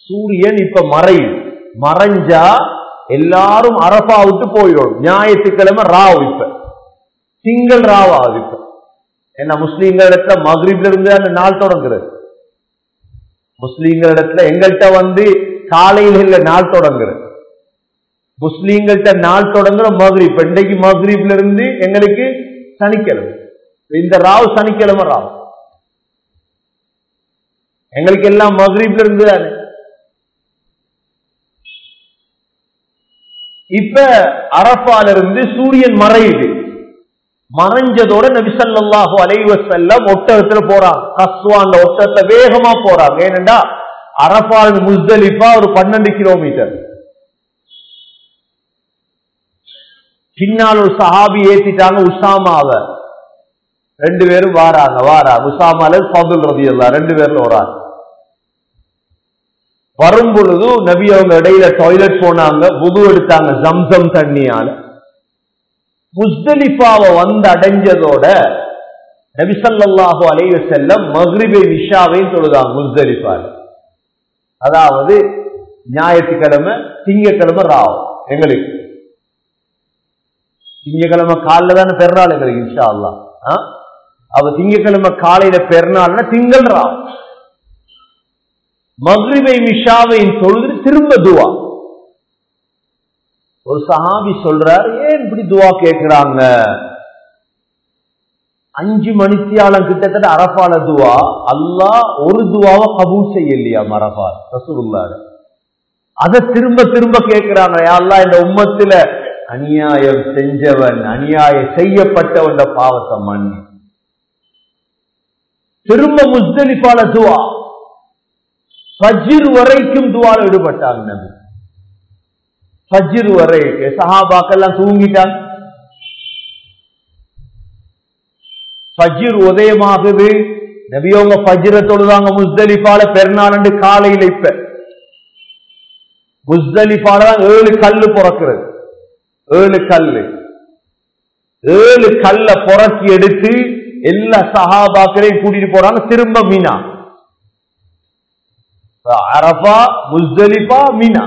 சூரியன் இப்ப மறையும் மறைஞ்சா எல்லாரும் அரபா விட்டு போயிடும் ஞாயிற்றுக்கிழமை ராவ் இப்ப திங்கள் ராவ் ஆகுது இப்ப என்ன முஸ்லீம்கள் இடத்துல மகரீப்ல இருந்து அந்த நாள் தொடங்குறது முஸ்லீம்கள் இடத்துல எங்கள்கிட்ட வந்து காலையில இல்ல நாள் தொடங்குறது முஸ்லீம்கள்ட்ட நாள் தொடங்குற மகரீப் இன்றைக்கு மகரீப்ல இருந்து எங்களுக்கு சனிக்கிழமை இந்த ராவ் சனிக்கிழமை ராவ் எங்களுக்கு எல்லாம் மகரீப்ல இருந்து தானே இப்ப அரப்பால இருந்து சூரியன் மறையுது மறைஞ்சதோட நபிசல்லாஹு அலைவசல்லம் ஒட்டகத்துல போறாங்க கஸ்வான் ஒட்டகத்துல வேகமா போறாங்க ஏனென்றா அரபால் முஸ்தலிஃபா ஒரு பன்னெண்டு கிலோமீட்டர் பின்னால் ஒரு சஹாபி ஏத்திட்டாங்க உசாமாவ ரெண்டு பேரும் வாராங்க வாராங்க உசாமால ஃபதுல் ரதி அல்லா ரெண்டு பேர்ல வராங்க வரும் பொழுது நபி அவங்க இடையில டாய்லெட் போனாங்க புது எடுத்தாங்க ஜம்சம் தண்ணியால முஸ்தலிஃபாவை வந்து அடைஞ்சதோட நபிசல்லாஹு அலைவ செல்லம் மஹ்ரிபை விஷாவையும் தொழுதாங்க முஸ்தலிஃபால அதாவது ஞாயிற்றுக்கிழமை திங்கக்கிழமை ராவ் எங்களுக்கு திங்கக்கிழமை காலில தானே பெருநாள் எங்களுக்கு இன்ஷா அல்லா அவ திங்கக்கிழமை காலையில பெருநாள்னா திங்கள் ராவ் மக்ரிபை மிஷாவை தொழுது திரும்ப துவா ஒரு சஹாபி சொல்றார் ஏன் இப்படி துவா கேட்கிறாங்க அஞ்சு மணித்தியாலம் கிட்டத்தட்ட அரபால துவா அல்லாஹ் ஒரு துவாவை கபூல் செய்யலையா மரபா ரசூலுல்லாட அதை திரும்ப திரும்ப கேட்கிறாங்க அல்லா இந்த உம்மத்துல அநியாயம் செஞ்சவன் அநியாயம் செய்யப்பட்டவன் பாவத்தை மண்ணி திரும்ப முஸ்தலிஃபால துவா ஃபஜ்ர் வரைக்கும் துவால ஈடுபட்டாங்க நபி ஃபஜ்ர் வரைக்கும் சஹாபாக்கெல்லாம் தூங்கிட்டாங்க ஃபஜ்ர் உதயமாகுது நபியவங்க ஃபஜ்ர தொழுதாங்க முஸ்தலிஃபால பெருநாளண்டு காலையில இப்ப முஸ்தலிஃபால தான் ஏழு கல்லு பிறக்கிறது ஏழு கல்லு ஏழு கல்ல புறக்கி எடுத்து எல்லா சஹாபாக்களையும் கூட்டிட்டு போறாங்க திரும்ப மீனா அரபா முஸ்தலிஃபா மீனா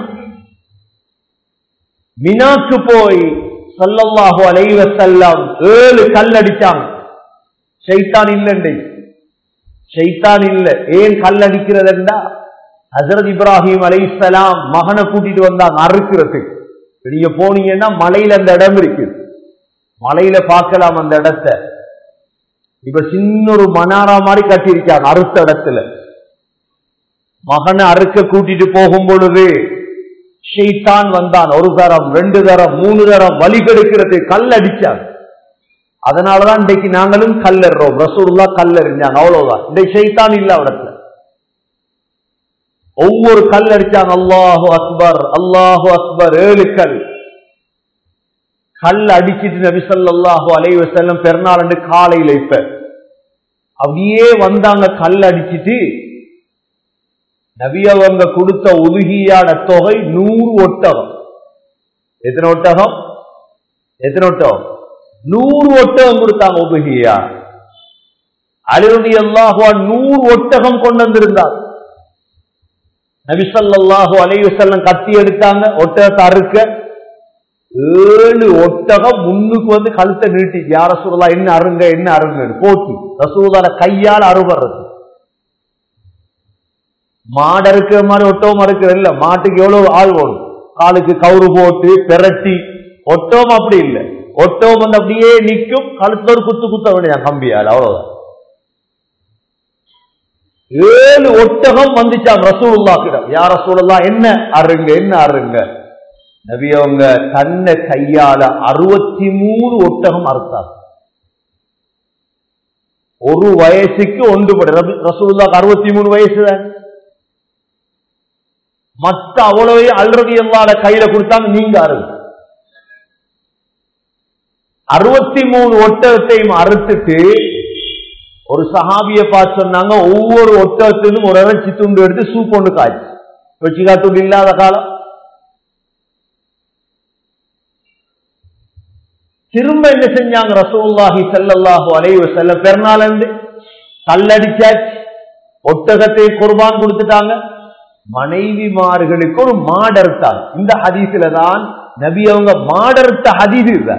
மினாக்கு போய் சல்லல்லாஹு அலைவ செல்லம் ஏழு கல் அடிச்சாங்க ஷைத்தான் இல்லண்டை ஷைத்தான் இல்ல ஏன் கல் அடிக்கிறதுண்டா ஹசரத் இப்ராஹிம் அலைசலாம் மகனை கூட்டிட்டு வந்தாங்க அறுக்கிறதுக்கு நீங்க போனீங்கன்னா மலையில அந்த இடம் இருக்கு மலையில பார்க்கலாம் அந்த இடத்த இப்ப சின்ன ஒரு மனாரா மாதிரி கட்டியிருக்காங்க அறுத்த இடத்துல மகனை அறுக்க கூட்டிட்டு போகும் பொழுது ஷெய்தான் வந்தான் ஒரு தரம் ரெண்டு தரம் மூணு தரம் வலி கெடுக்கிறது கல் அடிச்சாங்க அதனாலதான் இன்றைக்கு நாங்களும் கல்லறோம் ரசூல்லா கல்லறிஞ்சாங்க அவ்வளவுதான் இன்றைக்கு ஷெய்தான் இல்ல இடத்துல ஒவ்வொரு கல் அடிச்சாங்க அல்லாஹு அக்பர் அல்லாஹு அக்பர் ஏழு கல் கல் அடிச்சிட்டு நபிசல்லாஹு அலைவ செல்லம் பெருநாள் காலையில இப்ப அப்படியே வந்தாங்க கல் அடிச்சிட்டு நபி அவங்க கொடுத்த உதுகியான தொகை நூறு ஒட்டகம் எத்தனை ஒட்டகம் எத்தனை ஒட்டகம் நூறு ஒட்டகம் கொடுத்தாங்க உதுகியா அலிரடி அல்லாஹுவா நூறு ஒட்டகம் கொண்டு வந்திருந்தார் நபிசல்லாஹு அலைவசல்லம் கத்தி எடுத்தாங்க ஒட்டகத்தை அறுக்க ஏழு ஒட்டகம் முன்னுக்கு வந்து கழுத்தை நீட்டி யார சொல்லலாம் என்ன அருங்க என்ன அருங்க போட்டி ரசூதார கையால் அறுபடுறது மாடு அறுக்கிற மாதிரி ஒட்டகம் அறுக்கிற இல்ல மாட்டுக்கு எவ்வளவு ஆள் வேணும் காலுக்கு கவுரு போட்டு பெரட்டி ஒட்டகம் அப்படி இல்லை ஒட்டகம் வந்து அப்படியே நிற்கும் கழுத்துல ஒரு குத்து குத்த வேண்டிய கம்பியால் அவ்வளவுதான் ஏழு ஒட்டகம் வந்துச்சாம் ரசூலுல்லா கிடம் யார் ரசூலுல்லா என்ன அருங்க என்ன அருங்க நபி அவங்க தன்னை கையால அறுபத்தி மூணு ஒட்டகம் அறுத்தார் ஒரு வயசுக்கு ஒன்றுபட ரசூலுல்லாக்கு அறுபத்தி மூணு வயசு தான் மத்த அவ்வளவு அல்றது எல்லாட கையில கொடுத்தாங்க நீங்க அருங்க அறுபத்தி மூணு ஒட்டகத்தையும் அறுத்துட்டு ஒரு சஹாபிய பார்த்து சொன்னாங்க ஒவ்வொரு ஒட்டகத்திலும் ஒரு இறைச்சி துண்டு எடுத்து சூப் ஒன்று காய்ச்சி வச்சிக்கா துண்டு இல்லாத காலம் திரும்ப என்ன செஞ்சாங்க ரசூல்லாஹி செல்லல்லாஹு அலைவ செல்ல பெருநாள் கல்லடிச்சாச்சு ஒட்டகத்தை குர்பான் கொடுத்துட்டாங்க மனைவிமார்களுக்கு ஒரு மாடர்த்தான் இந்த ஹதீஸ்ல தான் நபி அவங்க மாடர்த்த ஹதீஸ் இல்ல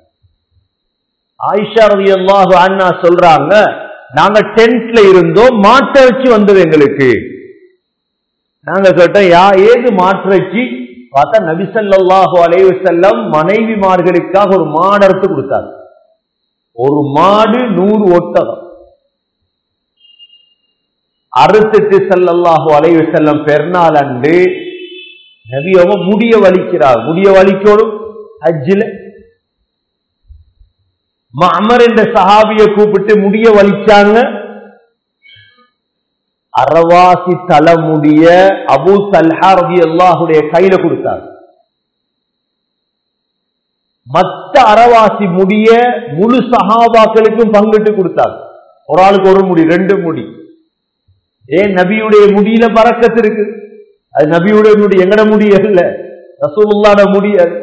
ஆயிஷா ரவி அல்லாஹு அண்ணா சொல்றாங்க நாங்க டென்ட்ல இருந்தோம் மாட்டிறைச்சி வந்தது எங்களுக்கு நாங்க கேட்டோம் யா ஏது மாற்றிறைச்சி பார்த்தா நபிசல்லாஹு அலைவு செல்லம் மனைவிமார்களுக்காக ஒரு மாடர்த்து கொடுத்தார் ஒரு மாடு நூறு ஒட்டகம் அறுத்துட்டு செல்லல்லாஹு அலைவு செல்லம் பெருநாள் அன்று நபியவங்க முடிய வலிக்கிறார் முடிய வலிக்கோடும் ஹஜ்ஜில் அமர் என்ற சஹாபிய கூப்பிட்டு முடிய வலிச்சாங்க அறவாசி தலைமுடிய அபு சல்ஹா ரவி அல்லாஹுடைய கையில கொடுத்தார் மத்த அறவாசி முடிய முழு சஹாபாக்களுக்கும் பங்கிட்டு கொடுத்தார் ஒரு ஆளுக்கு ஒரு முடி ரெண்டு முடி ஏன் நபியுடைய முடியில பறக்கத்து இருக்கு அது நபியுடைய முடி எங்கட முடி அல்ல ரசூலுல்லாட முடி அது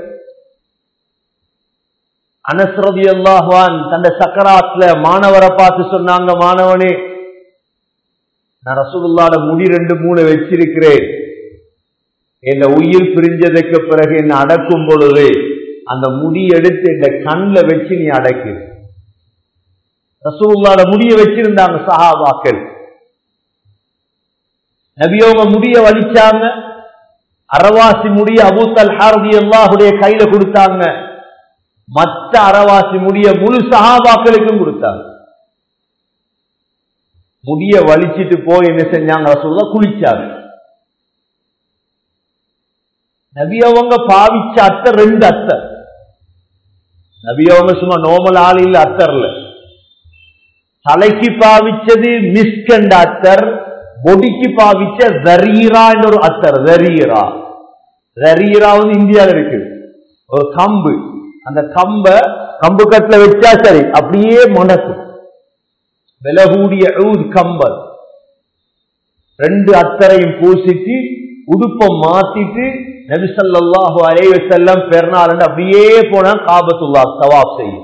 அனஸ்ரதி அல்லாஹான் தந்த சக்கராத்துல மாணவரை பார்த்து சொன்னாங்க மாணவனே நான் ரசூலுல்லாட முடி ரெண்டு மூணு வச்சிருக்கிறேன் என் உயிர் பிரிஞ்சதுக்கு பிறகு என்ன அடக்கும் பொழுது அந்த முடி எடுத்து இந்த கண்ணில் வச்சு நீ அடக்கு ரசூலுல்லாட முடிய வச்சிருந்தாங்க சஹாபாக்கள் நபியவங்க முடிய வலிச்சாங்க அறவாசி முடிய அபூத்தல் ஹாரதி அல்லாஹுடைய கையில கொடுத்தாங்க மற்ற அறவாசி முடிய முழு சஹாபாக்களுக்கும் கொடுத்தாங்க முடிய வலிச்சிட்டு போய் என்ன செஞ்சாங்க ரசூல்லா குளிச்சாங்க நபியவங்க பாவிச்ச அத்தர் ரெண்டு அத்தர் நபியவங்க சும்மா நோமல் ஆள் இல்ல அத்தர்ல தலைக்கு பாவிச்சது மிஸ்கண்ட அத்தர் பொடிக்கு பாவிச்ச ஜரீரா என்ற ஒரு அத்தர் ஜரீரா ஜரீரா வந்து இந்தியாவில் இருக்கு ஒரு கம்பு அந்த கம்ப கம்பு கட்டுல வச்சா சரி அப்படியே மணக்கும் விலகூடிய கம்பல் ரெண்டு அத்தரையும் பூசிட்டு உடுப்பம் மாத்திட்டு நபிசல்லாஹு அலைவ செல்லம் பெருநாள் அப்படியே போனா காபத்துல்லா சவாப் செய்யும்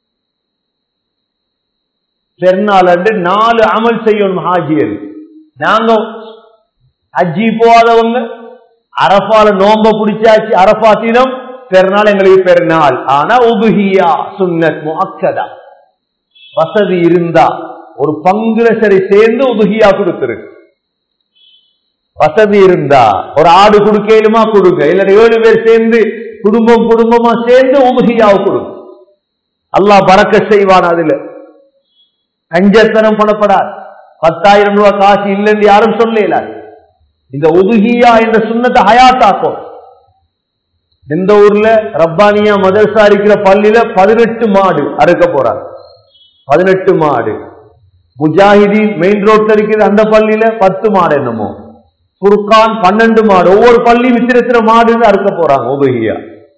பெருநாள் அன்று நாலு அமல் செய்யணும் ஹாஜியல் நாங்க ஹஜ்ஜி போகாதவங்க அரபால நோம்ப பிடிச்சாச்சு அரபா தினம் பெருநாள் எங்களுக்கு பெருநாள் ஆனா உபுகியா சுன்னத் முக்கதா வசதி இருந்தா ஒரு பங்குல சரி சேர்ந்து உதுகியா கொடுத்துருக்கு வசதி இருந்தா ஒரு ஆடு கொடுக்கலுமா கொடுங்க இல்ல ஏழு பேர் சேர்ந்து குடும்பம் குடும்பமா சேர்ந்து உதுகியாவை கொடுங்க அல்லாஹ் பறக்க செய்வான் அதுல அஞ்சத்தனம் பண்ணப்படாது பத்தாயிரம் ரூபாய் காசு இல்லைன்னு யாரும் சொல்லல இந்த உதுகியா என்ற சுண்ணத்தை ஹயாத்தாக்கும் இந்த ஊர்ல ரப்பானியா மதரசா இருக்கிற பள்ளியில பதினெட்டு மாடு அறுக்க போறாங்க பதினெட்டு மாடு முஜாஹிதீன் மெயின் ரோட்ல இருக்கிற அந்த பள்ளியில பத்து மாடு என்னமோ குர்கான் பன்னெண்டு மாடு ஒவ்வொரு பள்ளி வித்திரத்திர மாடு அறுக்க போறாங்க உபகியா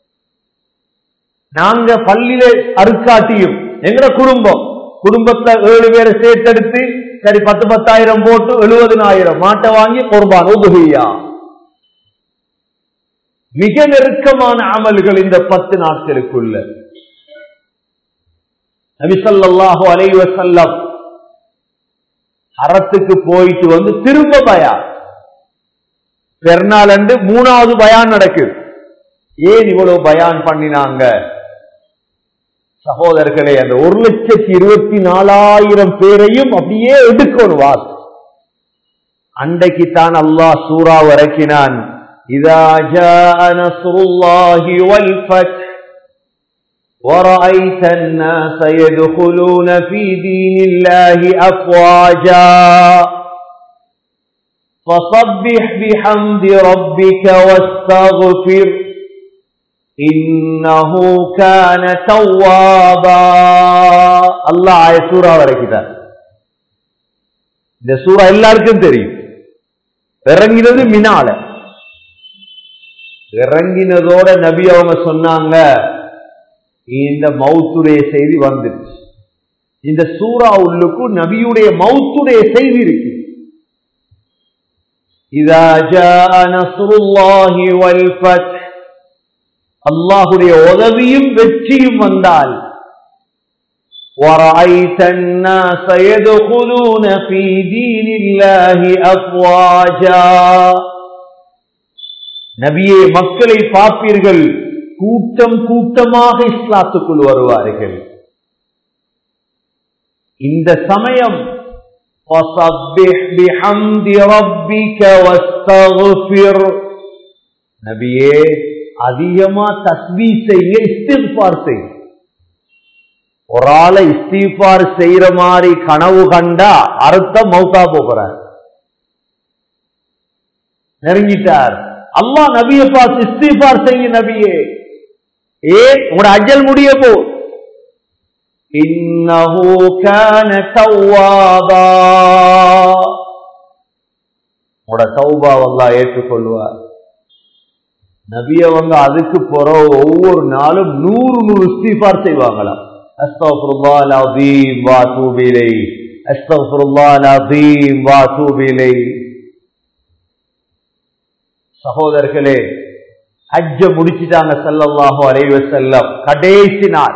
நாங்க பள்ளியில அறுக்காட்டியும் எங்கட குடும்பம் குடும்பத்துல ஏழு பேரை சேர்த்தெடுத்து சரி பத்து பத்தாயிரம் போட்டு எழுபதுனாயிரம் மாட்டை வாங்கி பொறுப்பான் உபகியா மிக நெருக்கமான அமல்கள் இந்த பத்து நாட்களுக்குள்ள நபிசல்லாஹு அலைவ செல்லம் அறத்துக்கு போயிட்டு வந்து திரும்ப பயான் பெருநாள் அன்று மூணாவது பயான் நடக்குது ஏன் இவ்வளவு பயான் பண்ணினாங்க சகோதரர்களே அந்த ஒரு லட்சத்தி இருபத்தி நாலாயிரம் பேரையும் அப்படியே எடுக்கணும் வாஸ் அன்றைக்கு தான் அல்லாஹ் சூறா இறக்கினான் இதா ஜாஅ நஸ்ருல்லாஹி வல் ஃபத் ورأيت الناس يدخلون في دين الله أفواجا فصبح بحمد ربك واستغفر إنه كان توابا الله ஆய சூறா வரைக்குதான் இந்த சூறா எல்லாருக்கும் தெரியும் இறங்கினது மினால இறங்கினதோட நபி அவங்க சொன்னாங்க இந்த மவுத்துடைய செய்தி வந்துருச்சு இந்த சூறா உள்ளுக்கும் நபியுடைய மவுத்துடைய செய்தி இருக்கு இதா ஜாஅ நஸ்ருல்லாஹி வல் ஃபத் அல்லாஹுடைய உதவியும் வெற்றியும் வந்தால் ورأيت الناس يدخلون في دين الله أفواجا நபியே மக்களை பார்ப்பீர்கள் கூட்டம் கூட்டமாக இஸ்லாத்துக்குள் வருவார்கள் இந்த சமயம் فَصَبِّحْ بِحَمْدِ رَبِّكَ وَاسْتَغْفِرْ நபியே அதிகமா தஸ்பீ செய்ய இஸ்திஃபார் செய் ஒரு ஆளை இஸ்திஃபார் செய்யற மாதிரி கனவு கண்டா அர்த்தம் மௌத்தா போகிறார் நெருங்கிட்டார் அல்லாஹ் நபியை பார்த்து இஸ்திஃபார் செய்ய நபியே ஏன் உங்களோட அஜல் முடிய போ இன்னஹு கான தவ்வாபா உங்களோட தௌபா அல்லாஹ் ஏற்றுக்கொள்வார் நபி அவங்க அதுக்கு போற ஒவ்வொரு நாளும் நூறு நூறு இஸ்திஃபார் செய்வாங்களாம் அஸ்தக்ஃபிருல்லாஹ் அலீம் வா தூபு இலைஹ் அஸ்தக்ஃபிருல்லாஹ் அலீம் வா தூபு இலைஹ் சகோதரர்களே ஹஜ்ஜ முடிச்சிட்டாங்க ஸல்லல்லாஹு அலைஹி வஸல்லம் கடைசி நாள்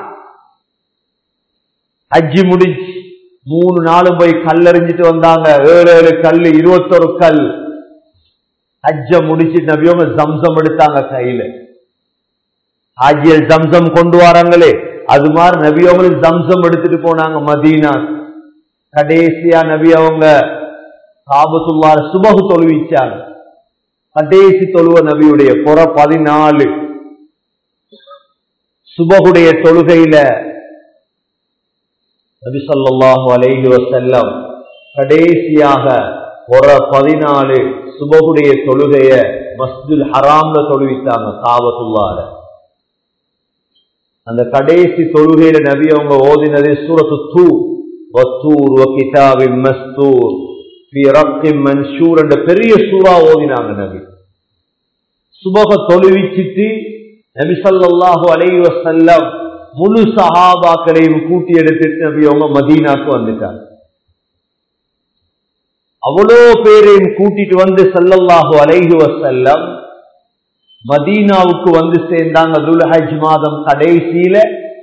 ஹஜ்ஜி முடிச்சு மூணு நாளும் போய் கல்லறிஞ்சிட்டு வந்தாங்க ஏழு ஏழு கல் இருபத்தொரு கல் ஹஜ்ஜ முடிச்சு நபியோங்க ஜம்சம் எடுத்தாங்க கையில ஹாஜியல் ஜம்சம் கொண்டு வராங்களே அது மாதிரி நபியோங்களும் ஜம்சம் எடுத்துட்டு போனாங்க மதீனா கடைசியா நபி அவங்க காபத்துள்ளார சுபகு தொழுவிச்சாங்க கடைசி தொழுவ நபியுடைய புற பதினாலு சுபகுடைய தொழுகையில நபி சொல்லாஹு அலைஹி வசல்லம் கடைசியாக புற பதினாலு சுபகுடைய தொழுகைய மஸ்ஜில் ஹராம்ல தொழுவித்தாங்க காபத்துள்ளார அந்த கடைசி தொழுகையில நபி அவங்க ஓதினது சூரத்து தூ வத்தூர் வகிதாவின் மஸ்தூர் மன்சூர் என்ற பெரிய சூறா ஓதினாங்க நபி சுபக தொழுவிச்சிட்டு நபி சொல்லாஹு அலைஹி வசல்லம் முழு சஹாபாக்களையும் கூட்டி எடுத்துட்டு நபி அவங்க மதீனாக்கு வந்துட்டாங்க அவ்வளோ பேரையும் கூட்டிட்டு வந்து சல்லல்லாஹு அலைஹி வசல்லம் மதீனாவுக்கு வந்து சேர்ந்தாங்க துல்ஹஜ் மாதம் கடைசியில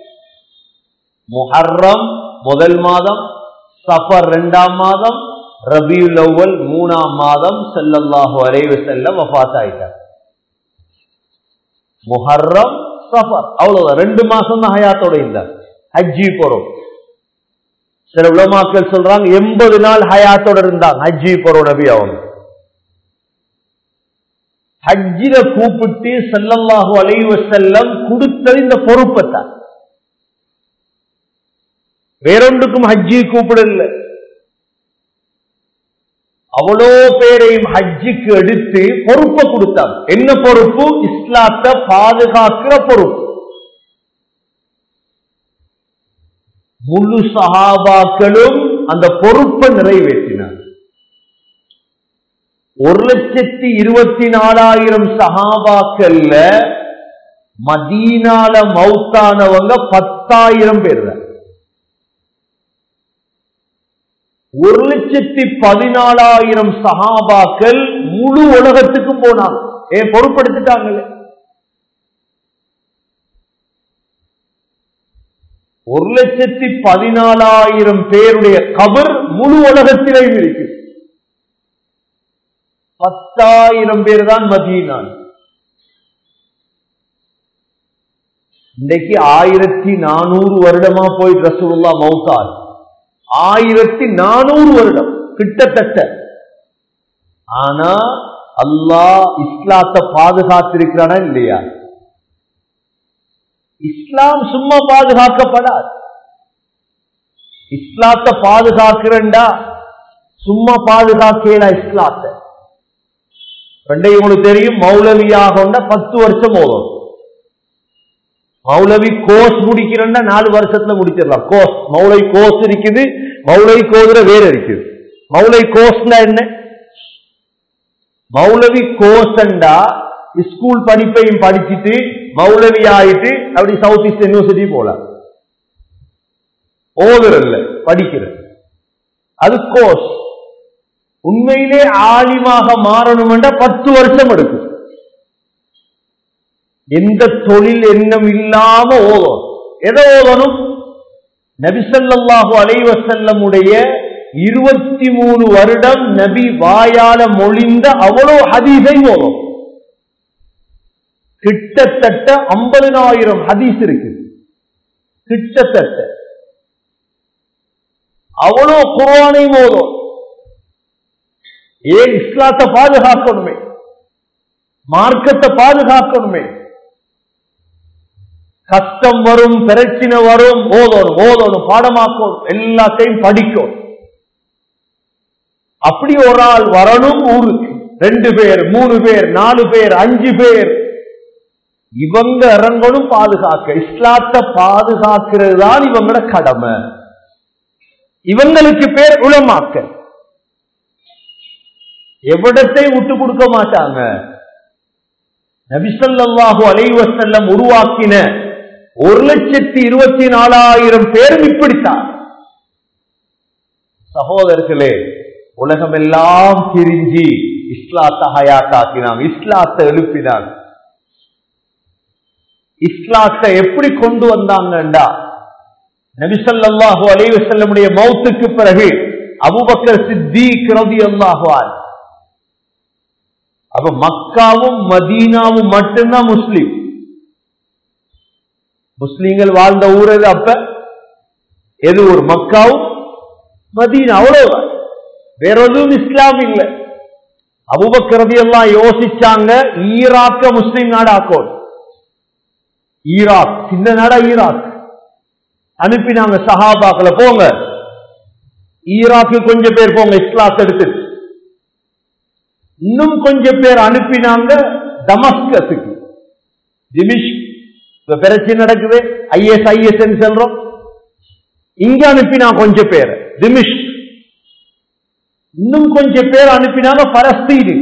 முஹர்ரம் முதல் மாதம் சஃபர் இரண்டாம் மாதம் ரபியுல் அவ்வல் மூணாம் மாதம் செல்லல்லாஹு அலைவு செல்ல வஃத் ஆயிட்டார் முஹர்ரம் சஃபர் அவ்வளவுதான் ரெண்டு மாசம் தான் ஹயாத்தோட இருந்தார் ஹஜ்ஜி போறோம் சில உலமாக்கள் சொல்றாங்க எண்பது நாள் ஹயாத்தோட இருந்தாங்க ஹஜ்ஜி போறோம் நபி அவங்க ஹஜ்ஜில கூப்பிட்டு செல்லல்லாஹு அலைவ செல்லம் கொடுத்தது இந்த பொறுப்பைத்தான் வேறொன்றுக்கும் ஹஜ்ஜி கூப்பிடல அவ்வளோ பேரையும் ஹஜ்ஜிக்கு எடுத்து பொறுப்பை கொடுத்தாங்க என்ன பொறுப்பு இஸ்லாத்தை பாதுகாக்கிற பொறுப்பு முழு சஹாபாக்களும் அந்த பொறுப்பை நிறைவேற்றினார் ஒரு லட்சத்தி இருபத்தி நாலாயிரம் சஹாபாக்கள்ல மதீனால மவுத்தானவங்க பத்தாயிரம் பேர் தான் ஒரு லட்சத்தி பதினாலாயிரம் சஹாபாக்கள் முழு உலகத்துக்கு போனாங்க ஏன் பொறுப்படுத்திட்டாங்களே ஒரு லட்சத்தி பதினாலாயிரம் பேருடைய கபர் முழு உலகத்திலேயும் இருக்கு பத்தாயிரம் பேர் தான் மதியினான் இன்னைக்கு ஆயிரத்தி நானூறு வருடமா போய் ரசூல்லா மௌத்தார் ஆயிரத்தி நானூறு வருடம் கிட்டத்தட்ட ஆனா அல்லாஹ் இஸ்லாத்தை பாதுகாத்திருக்கிறானா இல்லையா இஸ்லாம் சும்மா பாதுகாக்கப்படாது இஸ்லாத்தை பாதுகாக்கிறண்டா சும்மா பாதுகாக்கல இஸ்லாத்தை ரெண்டையும் உங்களுக்கு தெரியும் மௌலவியாக பத்து வருஷம் ஓதும் மௌலவி கோர்ஸ் முடிக்கிறேன்னா நாலு வருஷத்துல முடிச்சிடலாம் கோர்ஸ் மௌலவி கோர்ஸ் இருக்குது மௌலவி கோதுர வேற இருக்குது மௌலவி கோர்ஸ்னா என்ன மௌலவி கோர்ஸ்ண்டா ஸ்கூல் படிப்பையும் படிச்சுட்டு மௌலவி ஆயிட்டு அப்படி சவுத் ஈஸ்ட் யூனிவர்சிட்டி போலாம் ஓதுறல்ல படிக்கிறது அது கோர்ஸ் உண்மையிலே ஆலிமாக மாறணும்னா பத்து வருஷம் எடுக்கும் எந்த தொழில் எண்ணம் இல்லாம ஓதும் எதை ஓதணும் நபிசல்லாஹு அலைவசல்லமுடைய இருபத்தி மூணு வருடம் நபி வாயால மொழிந்த அவ்வளோ ஹதீஸை ஓதும் கிட்டத்தட்ட ஐம்பதினாயிரம் ஹதீஸ் இருக்கு கிட்டத்தட்ட அவ்வளோ குர்ஆனை மோதும் ஏன் இஸ்லாத்தை பாதுகாக்கணுமே மார்க்கத்தை பாதுகாக்கணுமே கஷ்டம் வரும் பிரச்சனை வரும் ஓதணும் ஓதணும் பாடமாக்கணும் எல்லாத்தையும் படிக்கும் அப்படி ஒரு ஆள் வரணும் ஊருக்கு ரெண்டு பேர் மூணு பேர் நாலு பேர் அஞ்சு பேர் இவங்க இறங்கணும் பாதுகாக்க இஸ்லாத்தை பாதுகாக்கிறது தான் இவங்களோட கடமை இவங்களுக்கு பேர் உளமாக்க எவ்விடத்தை விட்டு கொடுக்க மாட்டாங்க நபிசல்லாஹு அலைவசல்லம் உருவாக்கின ஒரு லட்சத்தி இருபத்தி நாலாயிரம் பேரும் இப்படித்தான் சகோதரர்களே உலகமெல்லாம் திரிஞ்சி இஸ்லாத்தை ஹயாத்தாக்கினாங்க இஸ்லாத்தை எழுப்பினாங்க இஸ்லாத்தை எப்படி கொண்டு வந்தாங்கண்டா நபிசல்லாஹு அலைவசல்லமுடைய மௌத்துக்கு பிறகு அபுபக்கர் சித்திக் ரதி அல்லாஹுவான் அப்ப மக்காவும் மதீனாவும் மட்டும்தான் முஸ்லீம் முஸ்லீம்கள் வாழ்ந்த ஊர் எது அப்ப எது ஒரு மக்காவும் மதீனா அவ்வளவுதான் வேற எதுவும் இஸ்லாம் இல்லை அபுபக்கரதி எல்லாம் யோசிச்சாங்க ஈராக்க முஸ்லீம் நாடாக்கோம் ஈராக் சின்ன நாடா ஈராக் அனுப்பினாங்க சஹாபாக்களை போங்க ஈராக்கு கொஞ்சம் பேர் போங்க இஸ்லாஸ் எடுத்துட்டு இன்னும் கொஞ்சம் பேர் அனுப்பினாங்க தமஸ்கஸுக்கு திமிஷ் இப்ப பிரச்சனை நடக்குது ஐஎஸ் ஐஎஸ் சொல்றோம் இங்க அனுப்பினா கொஞ்சம் பேர் திமிஷ் இன்னும் கொஞ்சம் பேர் அனுப்பினாங்க பலஸ்தீனு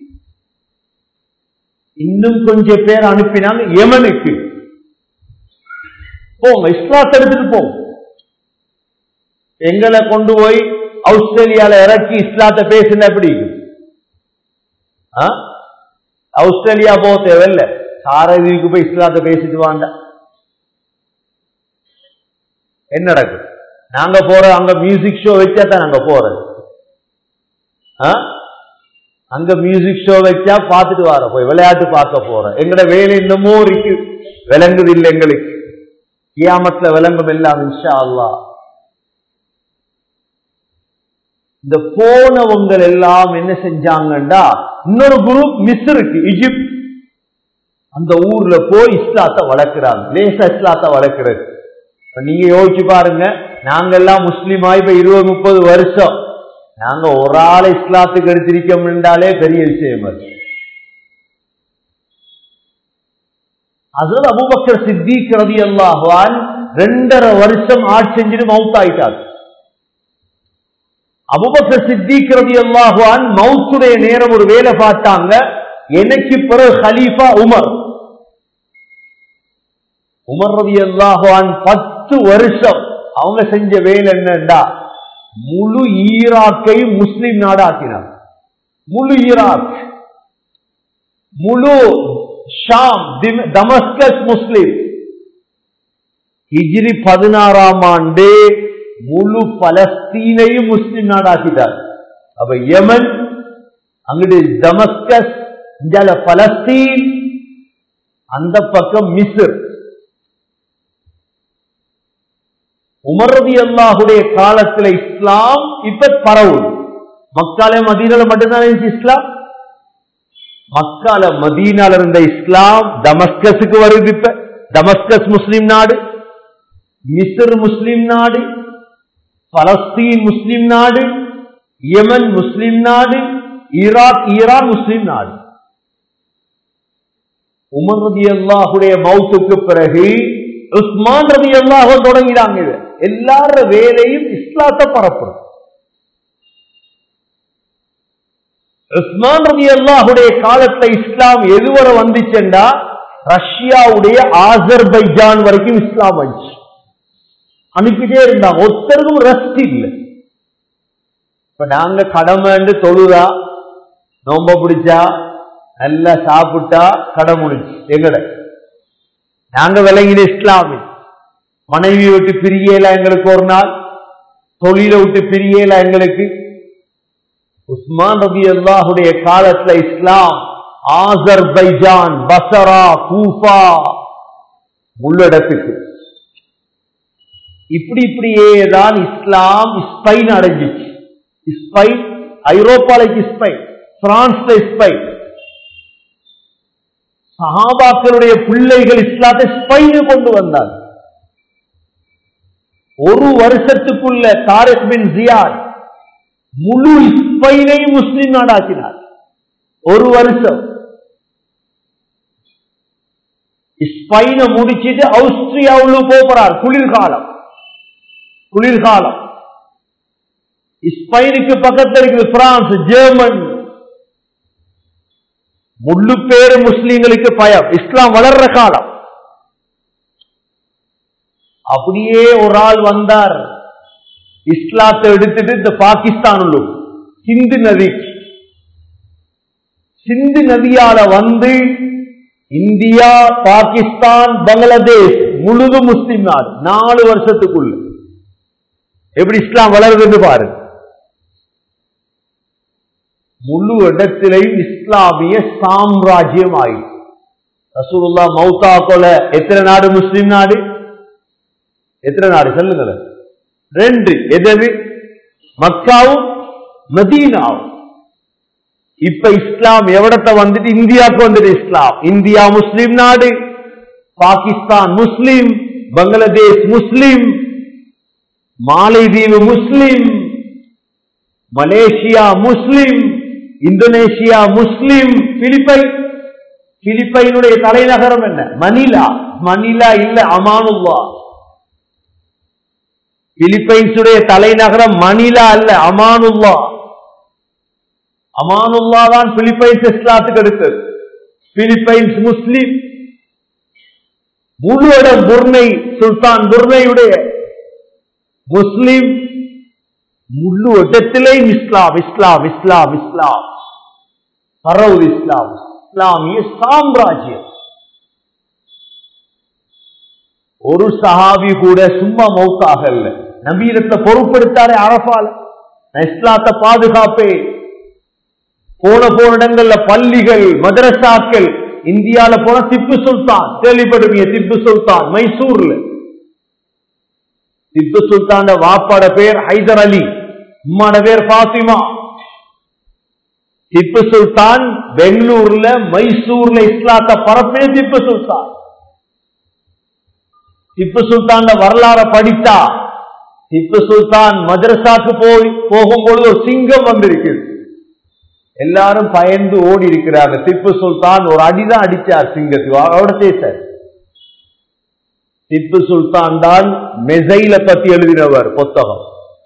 இன்னும் கொஞ்சம் பேர் அனுப்பினாங்க யமனுக்கு போங்க இஸ்லாத்தை எடுத்துட்டு போங்க எங்களை கொண்டு போய் ஆஸ்திரேலியால இறக்கி இஸ்லாத்தை பேசுன எப்படி ஆஸ்திரேலியா போக தேவையில்ல சாரதிக்கு போய் இஸ்லாத்தை பேசிட்டு வாண்ட என்ன நடக்கும் நாங்க போற அங்க மியூசிக் ஷோ வச்சா தான் நாங்க போறது அங்க மியூசிக் ஷோ வச்சா பார்த்துட்டு வர போய் விளையாட்டு பார்க்க போறோம் எங்கட வேலை இன்னமும் இருக்கு விளங்குது இல்லை எங்களுக்கு கியாமத்துல விளங்கும் எல்லாம் இன்ஷா அல்லா இந்த போனவங்க எல்லாம் என்ன செஞ்சாங்கண்டா இன்னொரு குரூப் மிஸ் இருக்கு இஜிப்ட் அந்த ஊர்ல போய் இஸ்லாத்தை வளர்க்கிறாங்க லேசா இஸ்லாத்தை வளர்க்கிறது நீங்க யோசிச்சு பாருங்க நாங்கெல்லாம் முஸ்லீமாய் இப்ப இருபது முப்பது வருஷம் நாங்க ஒரு ஆளை இஸ்லாத்துக்கு எடுத்திருக்கோம்னாலே பெரிய விஷயம் அது அதுல அபுபக்கர் சித்திக் ரதி அல்லாஹான் ரெண்டரை வருஷம் ஆட்சி செஞ்சுட்டு மவுத் ஆயிட்டார் அபுபக்கர் சித்திக் ரதி அல்லாஹான் மவுத்துடைய நேரம் ஒரு வேலை பார்த்தாங்க எனக்கு பிறகு ஹலீஃபா உமர் உமர் ரதி அல்லாஹான் பத்து வருஷம் அவங்க செஞ்ச வேலை என்னண்டா முழு ஈராக்கையும் முஸ்லிம் நாடாக்கினார் முழு ஈராக் முழு ஷாம் தமஸ்கஸ் முஸ்லிம் ஹிஜ்ரி பதினாறாம் ஆண்டு முழு பலஸ்தீனையும் முஸ்லிம் நாடாக்கிட்டார் அப்ப யமன் அங்கிட்டு தமஸ்கஸ் இந்தியால பலஸ்தீன் அந்த பக்கம் மிஸ்ர் உமரதி அல்லாஹுடைய காலத்துல இஸ்லாம் இப்ப பரவுது மக்கால மதீனால மட்டும்தான் இருந்துச்சு இஸ்லாம் மக்கால மதீனால இருந்த இஸ்லாம் தமஸ்கஸுக்கு வருது இப்ப தமஸ்கஸ் முஸ்லிம் நாடு மிஸ்ர் முஸ்லிம் நாடு பலஸ்தீன் முஸ்லிம் நாடு யமன் முஸ்லிம் நாடு ஈராக் ஈரான் முஸ்லிம் நாடு உமர் ரதி அல்லாஹுடைய மௌத்துக்கு பிறகு உஸ்மான் ரதி அல்லாஹ் தொடங்கினாங்க இது எல்லார வேலையும் இஸ்லாத்தை பரப்புறது உஸ்மான் ரதி அல்லாஹுடைய காலத்துல இஸ்லாம் எதுவரை வந்துச்சுண்டா ரஷ்யாவுடைய ஆசர்பைஜான் வரைக்கும் இஸ்லாம் வந்துச்சு அனுப்பிட்டே இருந்தாங்க ஒருத்தருக்கும் ரெஸ்ட் இல்லை இப்ப நாங்க கடமைண்டு தொழுதா நோம்ப பிடிச்சா நல்லா சாப்பிட்டா கடை முடிச்சு எங்கட நாங்க விளங்கின இஸ்லாமி மனைவி விட்டு பிரியல எங்களுக்கு ஒரு நாள் தொழிலை விட்டு பிரியல எங்களுக்கு உஸ்மான் ரபி அல்லாஹுடைய காலத்துல இஸ்லாம் ஆசர்பைஜான் பசரா கூஃபா உள்ளடத்துக்கு இப்படி இப்படியே தான் இஸ்லாம் ஸ்பெயின் அடைஞ்சிச்சு ஸ்பெயின் ஐரோப்பாலைக்கு ஸ்பெயின் பிரான்ஸ்ல ஸ்பெயின் சஹாபாக்களுடைய பிள்ளைகள் இஸ்லாத்தை ஸ்பெயினு கொண்டு வந்தார் ஒரு வருஷத்துக்குள்ள தாரிக் பின் ஜியாத் முழு ஸ்பெயினையும் முஸ்லிம் நாடாக்கினார் ஒரு வருஷம் ஸ்பெயினை முடிச்சிட்டு ஆஸ்திரியாவுள்ள போறார் குளிர்காலம் குளிர்காலம் ஸ்பெயினுக்கு பக்கத்தில் இருக்குது பிரான்ஸ் ஜெர்மன் முழு பேரு முஸ்லீம்களுக்கு பயம் இஸ்லாம் வளர்ற காலம் அப்படியே ஒரு ஆள் வந்தார் இஸ்லாத்தை எடுத்துட்டு இந்த பாகிஸ்தான் உள்ள சிந்து நதி சிந்து நதியால வந்து இந்தியா பாகிஸ்தான் பங்களாதேஷ் முழுது முஸ்லிம் நாடு நாலு வருஷத்துக்குள்ள எப்படி இஸ்லாம் வளருதுன்னு பாரு முழு இடத்திலையும் இஸ்லாமிய சாம்ராஜ்யம் ஆயிடுச்சு ரசூலுல்லா மௌத்தா கொல எத்தனை நாடு முஸ்லிம் நாடு எத்தனை நாடு சொல்லுங்களேன் ரெண்டு எதது மக்காவும் மதீனாவும் இப்ப இஸ்லாம் எவ்வளத்த வந்துட்டு இந்தியாவுக்கு வந்துட்டு இஸ்லாம் இந்தியா முஸ்லிம் நாடு பாகிஸ்தான் முஸ்லிம் பங்களாதேஷ் முஸ்லிம் மாலைதீவு முஸ்லிம் மலேசியா முஸ்லிம் இந்தோனேஷியா முஸ்லிம் பிலிப்பை பிலிப்பைனுடைய தலைநகரம் என்ன மணிலா மணிலா இல்ல அமானுல்லா பிலிப்பைன்ஸுடைய தலைநகரம் மணிலா அல்ல அமானுல்லா அமானுல்லா தான் பிலிப்பைன்ஸ் இஸ்லாத்துக்கு அடுத்தது பிலிப்பைன்ஸ் முஸ்லிம் முழு இடம் புர்னை சுல்தான் புர்னையுடைய முஸ்லிம் முழு இடத்திலேயும் இஸ்லாம் இஸ்லாம் இஸ்லாம் இஸ்லாம் பரவுது இஸ்லாம் இஸ்லாமிய சாம்ராஜ்யம் ஒரு சஹாபி கூட சும்மா மௌத்தாகல நபீரத்தை பொறுப்படுத்தாரே அரபால நான் இஸ்லாத்தை பாதுகாப்பே போன போன இடங்கள்ல பள்ளிகள் மதரசாக்கள் இந்தியால போன திப்பு சுல்தான் கேள்விப்படுவீங்க திப்பு சுல்தான் மைசூர்ல திப்பு சுல்தான் வாப்பாட பேர் ஹைதர் அலி உம்மாட பேர் பாத்திமா திப்பு சுல்தான் பெங்களூர்ல மைசூர்ல இஸ்லாத்தை பரப்பே திப்பு சுல்தான் திப்பு சுல்தான் வரலாற படித்தா திப்பு சுல்தான் மதரசாக்கு போய் போகும்பொழுது ஒரு சிங்கம் வந்திருக்குது எல்லாரும் பயந்து ஓடி இருக்கிறாங்க திப்பு சுல்தான் ஒரு அடிதான் அடிச்சார் சிங்கத்துக்கு அவரோட பேசார் திப்பு சுல்தான் தான் மெசைல பத்தி எழுதினவர் புத்தகம்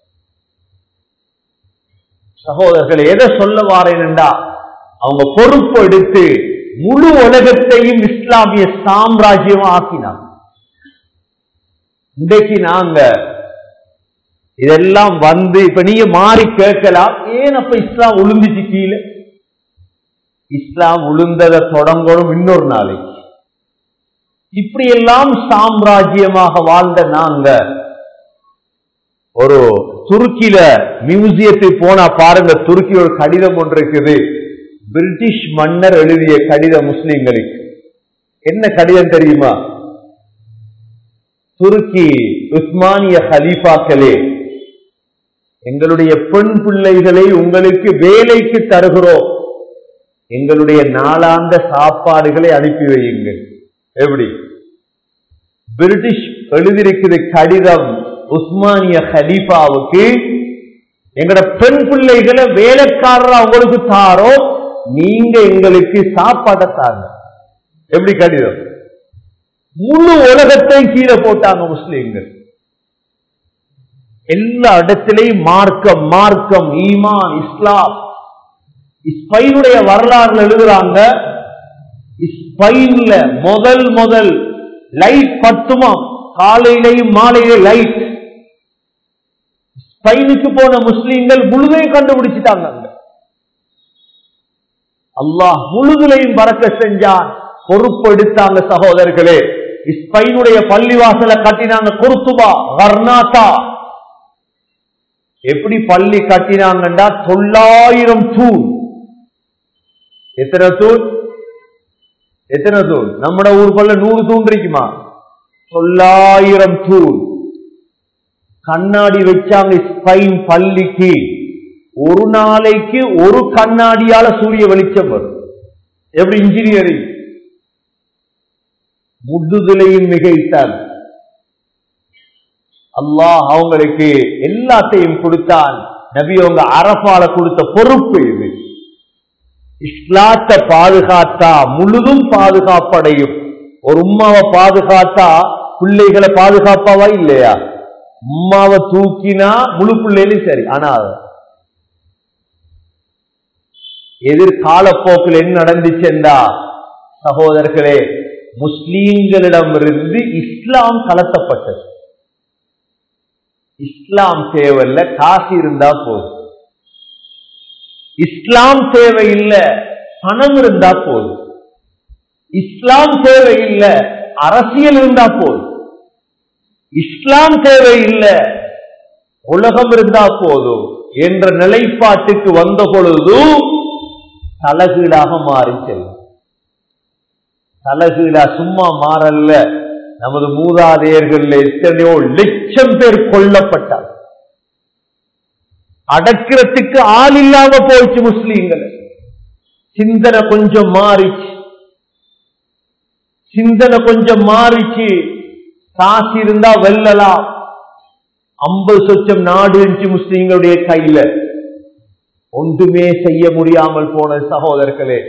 சகோதரர்கள் எதை சொல்ல வாரேன்டா அவங்க பொறுப்பு எடுத்து முழு உலகத்தையும் இஸ்லாமிய சாம்ராஜ்யம் ஆக்கினாங்க இன்றைக்கு நாங்க இதெல்லாம் வந்து இப்ப நீங்க மாறி கேட்கலாம் ஏன் அப்ப இஸ்லாம் உளுந்துச்சு கீழே இஸ்லாம் உளுந்ததை தொடங்கணும் இன்னொரு நாளைக்கு இப்படியெல்லாம் சாம்ராஜ்யமாக வாழ்ந்த நாங்க ஒரு துருக்கியில மியூசியத்துக்கு போனா பாருங்க துருக்கி ஒரு கடிதம் ஒன்று இருக்குது பிரிட்டிஷ் மன்னர் எழுதிய கடிதம் முஸ்லிம்களுக்கு என்ன கடிதம் தெரியுமா துருக்கி உஸ்மானிய ஹலீஃபாக்களே எங்களுடைய பெண் பிள்ளைகளை உங்களுக்கு வேலைக்கு தருகிறோம் எங்களுடைய நாளாந்த சாப்பாடுகளை அனுப்பி வையுங்கள் எப்படி பிரிட்டிஷ் எழுதியிருக்கிற கடிதம் உஸ்மானிய ஹலீஃபாவுக்கு எங்கட பெண் பிள்ளைகளை வேலைக்காரர் அவங்களுக்கு தாரோ நீங்க எங்களுக்கு சாப்பாட்டை தாங்க எப்படி கடிதம் முழு உலகத்தையும் கீழே போட்டாங்க முஸ்லீம்கள் எல்லா இடத்திலையும் மார்க்கம் மார்க்கம் ஈமான் இஸ்லாம் ஸ்பெயினுடைய வரலாறுல எழுதுறாங்க ஸ்பெயின்ல முதல் முதல் லைட் பத்துமாம் காலையிலையும் மாலையில லைட் ஸ்பெயினுக்கு போன முஸ்லீம்கள் முழுதையும் கண்டுபிடிச்சிட்டாங்க அங்க அல்லாஹ் முழுதுலையும் பறக்க செஞ்சான் பொறுப்பு எடுத்தாங்க சகோதரர்களே ஸ்பெயினுடைய பள்ளிவாசலை கட்டினாங்க குருத்துபா கர்நாட்டா எப்படி பள்ளி கட்டினாங்கன்னா தொள்ளாயிரம் தூண் எத்தனை தூண் எத்தனை தூண் நம்மட ஊருக்குள்ள நூறு தூண் இருக்குமா தொள்ளாயிரம் தூண் கண்ணாடி வச்சாங்க ஸ்பைன் பள்ளிக்கு ஒரு நாளைக்கு ஒரு கண்ணாடியால சூரிய வெளிச்சம் வரும் எப்படி இன்ஜினியரிங் முதுகுலையும் மிகைத்தான் அல்லாஹ் அவங்களுக்கு எல்லாத்தையும் கொடுத்தான் நபி அவங்க அரபால கொடுத்த பொறுப்பு இது இஸ்லாத்தை பாதுகாத்தா முழுதும் பாதுகாப்படையும் ஒரு உம்மாவை பாதுகாத்தா பிள்ளைகளை பாதுகாப்பாவா இல்லையா உம்மாவை தூக்கினா முழு பிள்ளைகளும் சரி ஆனா எதிர்கால போக்கில் என்ன நடந்துச்சுண்டா சகோதரர்களே முஸ்லீம்களிடமிருந்து இஸ்லாம் கலத்தப்பட்டது இஸ்லாம் தேவையில்ல காசு இருந்தா போதும் இஸ்லாம் தேவையில்லை பணம் இருந்தா போதும் இஸ்லாம் தேவையில்லை அரசியல் இருந்தா போதும் இஸ்லாம் தேவையில்லை உலகம் இருந்தா போதும் என்ற நிலைப்பாட்டுக்கு வந்த பொழுது தலகீழாக மாறி செல்லும் தலகீழா சும்மா மாறல்ல நமது மூதாதையர்கள் எத்தனையோ லட்சம் பேர் கொல்லப்பட்டார் அடக்கிறதுக்கு ஆள் இல்லாம போயிடுச்சு முஸ்லீம்கள் சிந்தனை கொஞ்சம் மாறிச்சு சிந்தனை கொஞ்சம் மாறிச்சு காசு இருந்தா வெல்லலாம் ஐம்பது சொச்சம் நாடு இருந்துச்சு முஸ்லீம்களுடைய கையில ஒன்றுமே செய்ய முடியாமல் போன சகோதரர்களே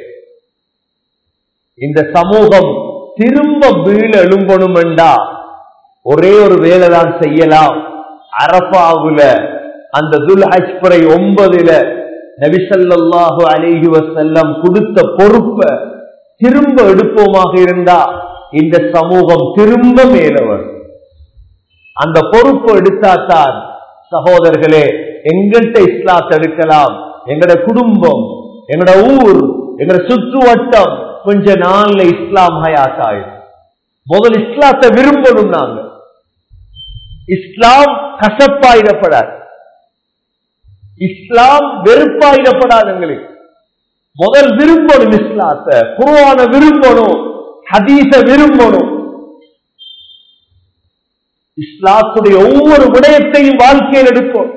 இந்த சமூகம் திரும்ப வீழ எழும்பணும் என்றா ஒரே ஒரு வேலை தான் செய்யலாம் அரபாவுல அந்த துல் அஜ்பரை ஒன்பதுல நபிசல்லாஹு அலிஹி வசல்லம் கொடுத்த பொறுப்பை திரும்ப எடுப்போமாக இருந்தா இந்த சமூகம் திரும்ப மேலவர் அந்த பொறுப்பு எடுத்தாத்தான் சகோதரர்களே எங்கிட்ட இஸ்லாத்தை எடுக்கலாம் எங்கட குடும்பம் எங்கட ஊர் எங்கட சுற்று வட்டம் கொஞ்ச நாள்ல இஸ்லாம் ஹயாத் ஆயிடும் முதல் இஸ்லாத்தை விரும்பணும் நாங்க இஸ்லாம் கசப்பாயிடப்படாது இஸ்லாம் வெறுப்பாயிடப்படாது எங்களுக்கு முதல் விரும்பணும் இஸ்லாத்தை குருவான விரும்பணும் ஹதீச விரும்பணும் இஸ்லாத்துடைய ஒவ்வொரு விடயத்தையும் வாழ்க்கையில் எடுக்கும்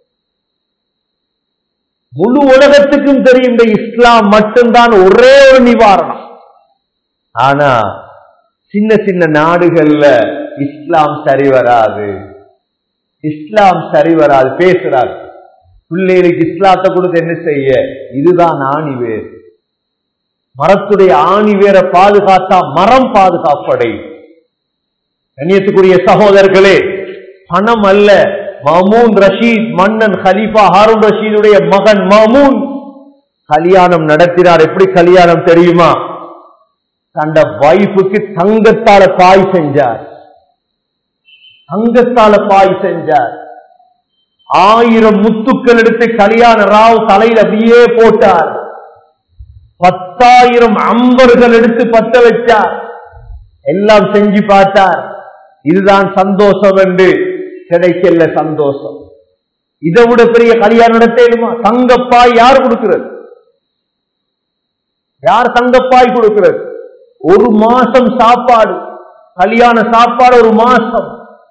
முழு உலகத்துக்கும் தெரியும் இந்த இஸ்லாம் மட்டும்தான் ஒரே ஒரு நிவாரணம் ஆனா சின்ன சின்ன நாடுகள்ல இஸ்லாம் சரி வராது இஸ்லாம் சரி வராது பேசுறாரு பிள்ளைகளுக்கு இஸ்லாத்தை கொடுத்து என்ன செய்ய இதுதான் ஆணி வேர் மரத்துடைய ஆணி வேற பாதுகாத்தா மரம் பாதுகாப்படை கண்ணியத்துக்குரிய சகோதரர்களே பணம் அல்ல மமூன் ரஷீத் மன்னன் ஹலீஃபா ஹாரூன் ரஷீதுடைய மகன் மமூன் கல்யாணம் நடத்தினார் எப்படி கல்யாணம் தெரியுமா தந்த வைஃபுக்கு தங்கத்தால பாய் செஞ்சார் தங்கத்தால பாய் செஞ்சார் ஆயிரம் முத்துக்கள் எடுத்து கல்யாண ராவ் தலையில் அப்படியே போட்டார் பத்தாயிரம் அம்பர்கள் எடுத்து பத்த வச்சார் எல்லாம் செஞ்சு பார்த்தார் இதுதான் சந்தோஷம் என்று கிடைக்கல சந்தோஷம் இதை விட பெரிய கல்யாணம் நடத்தேனுமா தங்கப்பாய் யார் கொடுக்கிறது யார் தங்கப்பாய் கொடுக்கிறது ஒரு மாசம் சாப்பாடு கல்யாண சாப்பாடு ஒரு மாசம்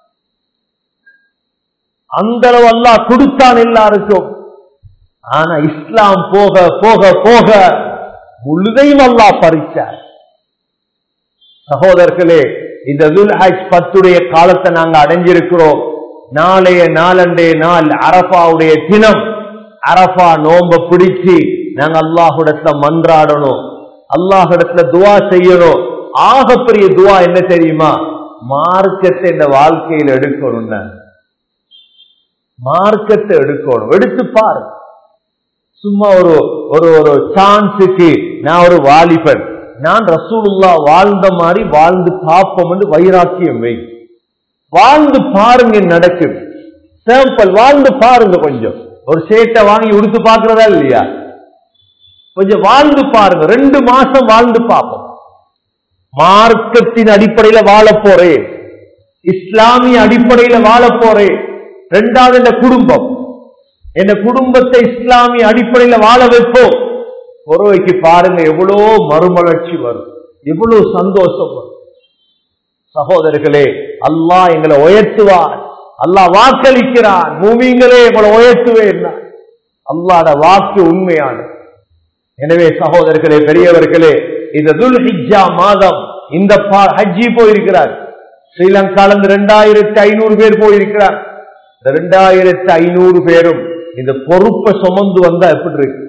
அந்த அளவு அல்லா கொடுத்தான் எல்லாருக்கும் ஆனா இஸ்லாம் போக போக போக முழுதையும் அல்லா பறிச்சார் சகோதரர்களே இந்த துல் ஹஜ் பத்துடைய காலத்தை நாங்க அடைஞ்சிருக்கிறோம் நாளைய நாளண்டே நாள் அரபாவுடைய தினம் அரபா நோம்ப பிடிச்சு நாங்க அல்லாஹுடத்துல மன்றாடணும் அல்லாஹிடத்துல துவா செய்யணும் ஆகப்பெரிய துவா என்ன தெரியுமா மார்க்கத்தை இந்த வாழ்க்கையில் எடுக்கணும் மார்க்கத்தை எடுக்கணும் எடுத்து பாரு சும்மா ஒரு ஒரு ஒரு சான்ஸுக்கு நான் ஒரு வாலிபன் நான் ரசூலுல்லா வாழ்ந்த மாதிரி வாழ்ந்து பார்ப்போம் என்று வைராக்கியம் வை வாழ்ந்து பாருங்க நடக்குது சாம்பிள் வாழ்ந்து பாருங்க கொஞ்சம் ஒரு சேட்டை வாங்கி உடுத்து பார்க்கறதா இல்லையா கொஞ்சம் வாழ்ந்து பாருங்க ரெண்டு மாசம் வாழ்ந்து பார்ப்போம் மார்க்கத்தின் அடிப்படையில வாழ போறேன் இஸ்லாமிய அடிப்படையில வாழ போறேன் ரெண்டாவது என் குடும்பம் என் குடும்பத்தை இஸ்லாமிய அடிப்படையில வாழ வைப்போம் ஒருவைக்கு பாருங்க எவ்வளோ மறுமலர்ச்சி வரும் எவ்வளவு சந்தோஷம் சகோதரர்களே அல்லாஹ் எங்களை உயர்த்துவார் அல்லாஹ் வாக்களிக்கிறான் மூமிங்களே எங்களை உயர்த்துவேன் அல்லாட வாக்கு உண்மையான எனவே சகோதரர்களே பெரியவர்களே இந்த துல் ஹிஜ்ஜா மாதம் இந்த ஹஜ்ஜி போயிருக்கிறார் ஸ்ரீலங்கால இருந்து ரெண்டாயிரத்தி ஐநூறு பேர் போயிருக்கிறார் இந்த ரெண்டாயிரத்தி ஐநூறு பேரும் இந்த பொறுப்பை சுமந்து வந்தா எப்படி இருக்கு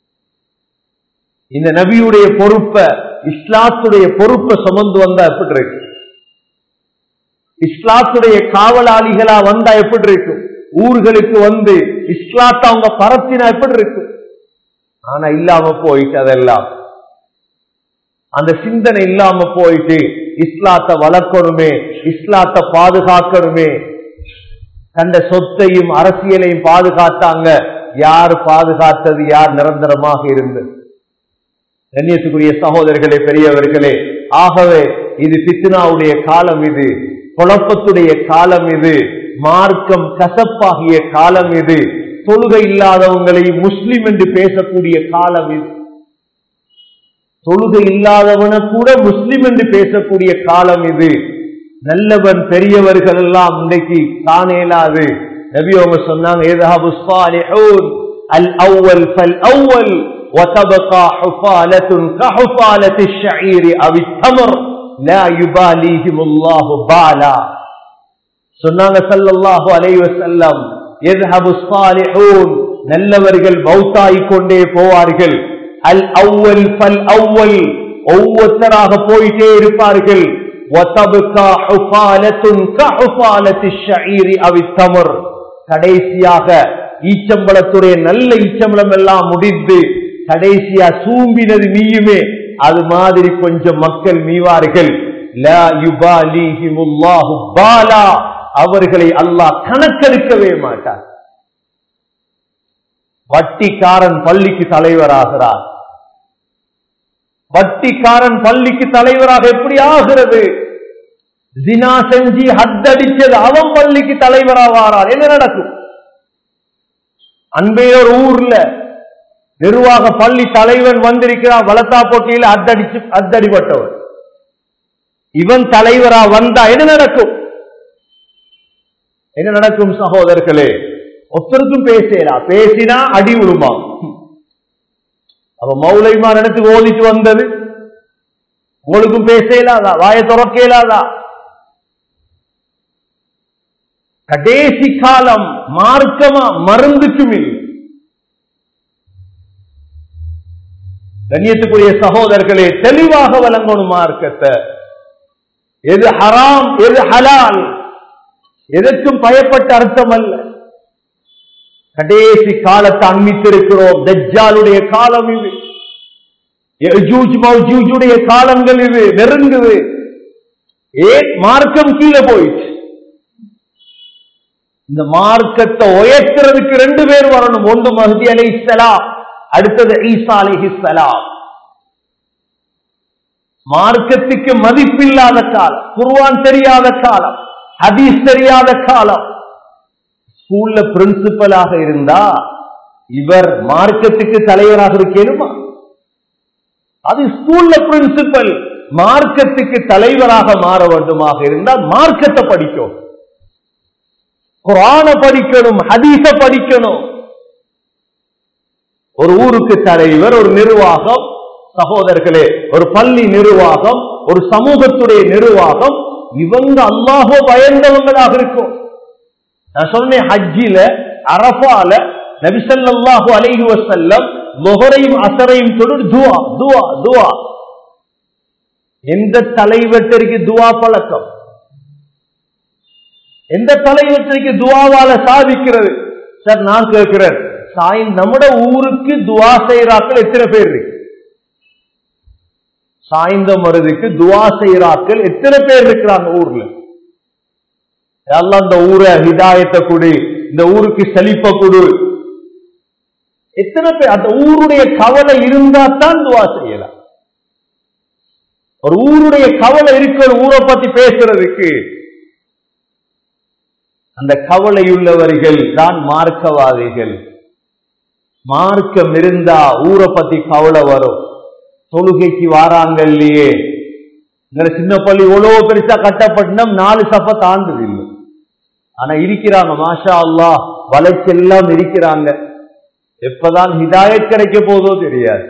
இந்த நபியுடைய பொறுப்பை இஸ்லாத்துடைய பொறுப்பை சுமந்து வந்தா எப்படி இருக்கு இஸ்லாத்துடைய காவலாளிகளா வந்தா எப்படி இருக்கும் ஊர்களுக்கு வந்து இஸ்லாத்தை அவங்க பரத்தினா எப்படி இருக்கும் ஆனா இல்லாம போயிட்டு அதெல்லாம் அந்த சிந்தனை இல்லாம போயிட்டு இஸ்லாத்தை வளர்க்கணுமே இஸ்லாத்தை பாதுகாக்கணுமே கண்ட சொத்தையும் அரசியலையும் பாதுகாத்தாங்க யார் பாதுகாத்தது யார் நிரந்தரமாக இருந்தது கண்ணியத்துக்குரிய சகோதரர்களே பெரியவர்களே ஆகவே இது பித்னாவுடைய காலம் இது குழப்பத்துடைய காலம் இது மார்க்கம் கசப்பாகிய காலம் இது தொழுகை இல்லாதவங்களை முஸ்லிம் என்று பேசக்கூடிய காலம் இது தொழுகை இல்லாதவன கூட முஸ்லிம் என்று பேசக்கூடிய காலம் இது நல்லவன் பெரியவர்கள் எல்லாம் இன்றைக்கு காணேலாது நபி அவங்க சொன்னாங்க எதாபு சாலிஹூன் அல் அவ்வல் ஃபல் அவ்வல் وتبقى حفالة كحفالة الشعير أو التمر لا يباليهم الله بالا சொன்னாங்க சல்லல்லாஹு அலைஹி வஸல்லம் يذهب الصالحون நல்லவர்கள் மௌத்தாய் கொண்டே போவார்கள் அல் அவ்வல் ஃபல் அவ்வல் ஒவ்வொருத்தராக போயிட்டே இருப்பார்கள் وتبقى حفالة كحفالة الشعير أو التمر கடைசியாக ஈச்சம்பளத்துடைய நல்ல ஈச்சம்பளம் எல்லாம் முடிந்து கடைசியா சூம்பினது நீயுமே அது மாதிரி கொஞ்சம் மக்கள் மீவார்கள் அவர்களை அல்லாஹ் கணக்கெடுக்கவே மாட்டார் வட்டிக்காரன் பள்ளிக்கு தலைவராகிறார் வட்டிக்காரன் பள்ளிக்கு தலைவராக எப்படி ஆகிறது ஜினா செஞ்சு ஹத்தடிச்சது அவன் பள்ளிக்கு தலைவராவாரார் என்ன நடக்கும் அன்பே ஒரு ஊர்ல நிர்வாக பள்ளி தலைவன் வந்திருக்கிறான் வளத்தா போட்டியில் அத்தடிச்சு அத்தடிப்பட்டவர் இவன் தலைவரா வந்தா என்ன நடக்கும் என்ன நடக்கும் சகோதரர்களே ஒருத்தருக்கும் பேசலா பேசினா அடி விழுமா அவ மௌலைமா நினைச்சு ஓதிட்டு வந்தது உங்களுக்கும் பேசலாதா வாய துறக்கலாதா கடைசி காலம் மார்க்கமா மருந்துக்கும் இல்லை கண்ணியத்துக்குரிய சகோதரர்களே தெளிவாக வழங்கணும் மார்க்கத்தை எது ஹராம் எது ஹலால் எதற்கும் பயப்பட்ட அர்த்தம் அல்ல கடைசி காலத்தை அன்மித்திருக்கிறோம் தஜ்ஜாலுடைய காலம் இது மௌஜூஜுடைய காலங்கள் இது நெருங்குது ஏன் மார்க்கம் கீழே போயிடுச்சு இந்த மார்க்கத்தை உயர்த்துறதுக்கு ரெண்டு பேர் வரணும் ஒன்று மஹதி அலை இஸ்லாம் அடுத்தது ஈசா அலிஹிஸ்லாம் மார்க்கத்துக்கு மதிப்பில்லாத காலம் குர்வான் தெரியாத காலம் ஹதீஸ் தெரியாத காலம் ஸ்கூல்ல பிரின்சிபலாக இருந்தா இவர் மார்க்கத்துக்கு தலைவராக இருக்கேனுமா அது ஸ்கூல்ல பிரின்சிபல் மார்க்கத்துக்கு தலைவராக மாற வேண்டுமாக இருந்தால் மார்க்கத்தை படிக்கும் குரான படிக்கணும் ஹதீஸ படிக்கணும் ஒரு ஊருக்கு தலைவர் ஒரு நிர்வாகம் சகோதரர்களே ஒரு பள்ளி நிர்வாகம் ஒரு சமூகத்துடைய நிர்வாகம் இவங்க அல்லாஹோ பயந்தவங்களாக இருக்கும் நான் சொன்னேன் ஹஜ்ஜில அரபால நபிசல்லாஹு அலைஹி வசல்லம் முகரையும் அசரையும் தொடு துவா துவா துவா எந்த தலைவற்றிற்கு துவா பழக்கம் எந்த தலைவற்றிற்கு துவாவால சாதிக்கிறது சார் நான் கேட்கிறேன் சாய் நம்மட ஊருக்கு துவா செய்யறாக்கள் எத்தனை பேர் இருக்கு சாய்ந்த மருதுக்கு துவா செய்யறாக்கள் எத்தனை பேர் இருக்கிறாங்க ஊர்ல எல்லாம் இந்த ஊரை ஹிதாயத்தை கொடு இந்த ஊருக்கு செழிப்ப கொடு எத்தனை பேர் அந்த ஊருடைய கவலை இருந்தா தான் துவா செய்யலாம் ஒரு ஊருடைய கவலை இருக்கிற ஊரை பத்தி பேசுறதுக்கு அந்த கவலையுள்ளவர்கள் தான் மார்க்கவாதிகள் மார்க்கம் இருந்தா ஊரை பத்தி கவலை வரும் தொழுகைக்கு வாராங்க இல்லையே எங்களை சின்ன பள்ளி இவ்வளவு பெருசா கட்டப்பட்டினம் நாலு சப்ப தாண்டுது இல்லை ஆனா இருக்கிறாங்க மாஷா அல்லா வளைச்செல்லாம் இருக்கிறாங்க எப்பதான் ஹிதாயத் கிடைக்க போதோ தெரியாது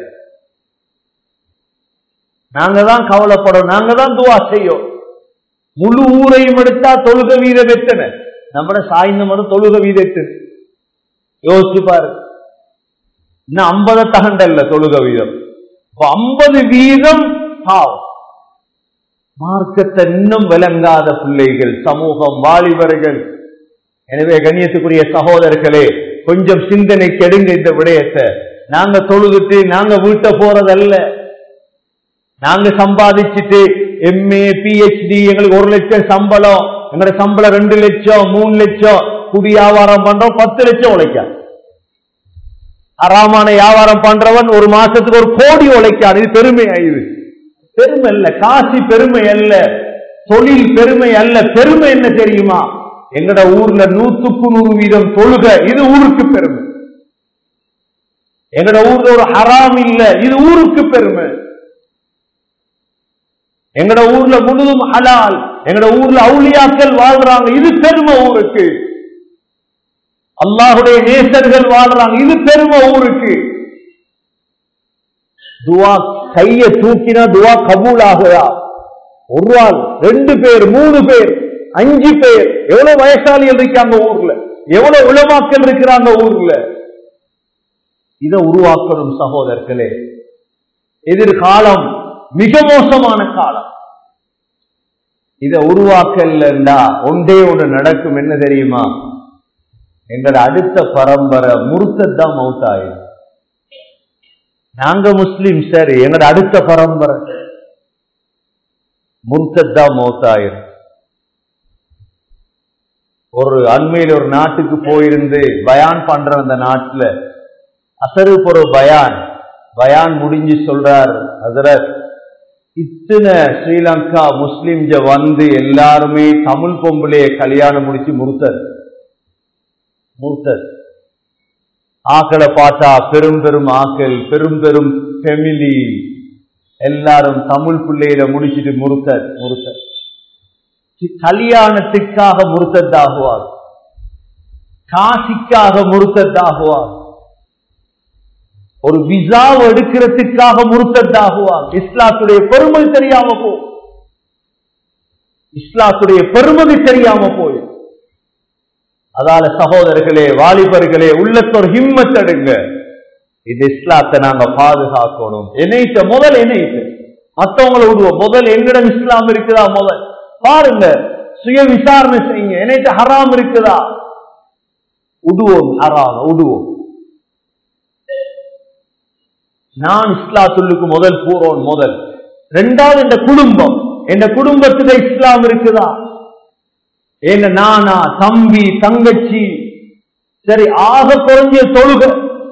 நாங்க தான் கவலைப்படும் நாங்க தான் துவா செய்யும் முழு ஊரையும் எடுத்தா தொழுக வீதம் எத்தனை நம்ம சாய்ந்த மரம் தொழுக வீதம் எத்தனை யோசிச்சு பாரு இன்னும் ஐம்பதை தகண்டல்ல தொழுக வீதம் இப்ப ஐம்பது வீதம் பாவம் மார்க்கத்தை இன்னும் விளங்காத பிள்ளைகள் சமூகம் வாலிபர்கள் எனவே கண்ணியத்துக்குரிய சகோதரர்களே கொஞ்சம் சிந்தனை கெடுங்க இந்த விடயத்தை நாங்க தொழுதுட்டு நாங்க வீட்டை போறதல்ல நாங்க சம்பாதிச்சுட்டு எம்ஏ பிஹெச்டி எங்களுக்கு ஒரு லட்சம் சம்பளம் எங்களோட சம்பளம் ரெண்டு லட்சம் மூணு லட்சம் குடி வியாபாரம் பண்றோம் பத்து லட்சம் உழைக்க அறாமான வியாபாரம் பண்றவன் ஒரு மாசத்துக்கு ஒரு கோடி உழைக்கான் இது பெருமை ஆயுது பெருமை அல்ல காசி பெருமை அல்ல தொழில் பெருமை அல்ல பெருமை என்ன தெரியுமா எங்கட ஊர்ல நூத்துக்கு நூறு வீதம் தொழுக இது ஊருக்கு பெருமை எங்கட ஊர்ல ஒரு ஹராம் இல்ல இது ஊருக்கு பெருமை எங்கட ஊர்ல முழுதும் ஹலால் எங்கட ஊர்ல அவுளியாக்கள் வாழ்றாங்க இது பெருமை ஊருக்கு அல்லாஹுடைய நேசர்கள் வாழ்றாங்க இது பெருமை ஊருக்கு துவா கைய தூக்கினா துவா கபூல் ஆகுதா ஒரு ஆள் ரெண்டு பேர் மூணு பேர் அஞ்சு பேர் எவ்வளவு வயசாளிகள் இருக்காங்க ஊர்ல எவ்வளவு உளமாக்கல் இருக்கிறாங்க ஊர்ல இதை உருவாக்கணும் சகோதரர்களே எதிர்காலம் மிக மோசமான காலம் இதை உருவாக்கலண்டா ஒன்றே ஒன்று நடக்கும் என்ன தெரியுமா எங்களோட அடுத்த பரம்பரை முருத்தத்தான் மவுத்தாயிரும் நாங்க முஸ்லிம் சரி எங்களோட அடுத்த பரம்பரை முர்த்தத்தா மௌத்தாயிரும் ஒரு அண்மையில் ஒரு நாட்டுக்கு போயிருந்து பயான் பண்ற அந்த நாட்டுல அசருக்கு ஒரு பயான் பயான் முடிஞ்சு சொல்றார் ஹசரத் இத்தனை ஸ்ரீலங்கா முஸ்லிம்ஜ வந்து எல்லாருமே தமிழ் பொம்பளைய கல்யாணம் முடிச்சு முருத்தர் முருத்தர் ஆக்களை பார்த்தா பெரும் பெரும் ஆக்கள் பெரும் பெரும் ஃபெமிலி எல்லாரும் தமிழ் பிள்ளையில முடிச்சிட்டு முருத்தர் முருத்தர் கல்யாணத்துக்காக முருத்தத்தாகுவார் காசிக்காக முருத்தத்தாகுவார் ஒரு விசாவை எடுக்கிறதுக்காக முருத்தத்தாகுவார் இஸ்லாத்துடைய பெருமை தெரியாம போ இஸ்லாத்துடைய பெருமதி தெரியாம போய் அதால சகோதரர்களே வாலிபர்களே உள்ளத்தொரு ஹிம்மத் எடுங்க இது இஸ்லாத்தை நாங்க பாதுகாக்கணும் என்னைத்த முதல் என்னைத்து மத்தவங்களை விடுவோம் முதல் எங்கிடம் இஸ்லாம் இருக்குதா முதல் பாருங்க சுய விசாரணை செய்யுங்க என்னைத்த ஹராம் இருக்குதா உடுவோம் ஹராம் உடுவோம் நான் இஸ்லாத்துள்ளுக்கு முதல் பூரோன் முதல் ரெண்டாவது இந்த குடும்பம் என் குடும்பத்துல இஸ்லாம் இருக்குதா என்ன நானா தம்பி தங்கச்சி சரி ஆக குறைஞ்ச தொழுக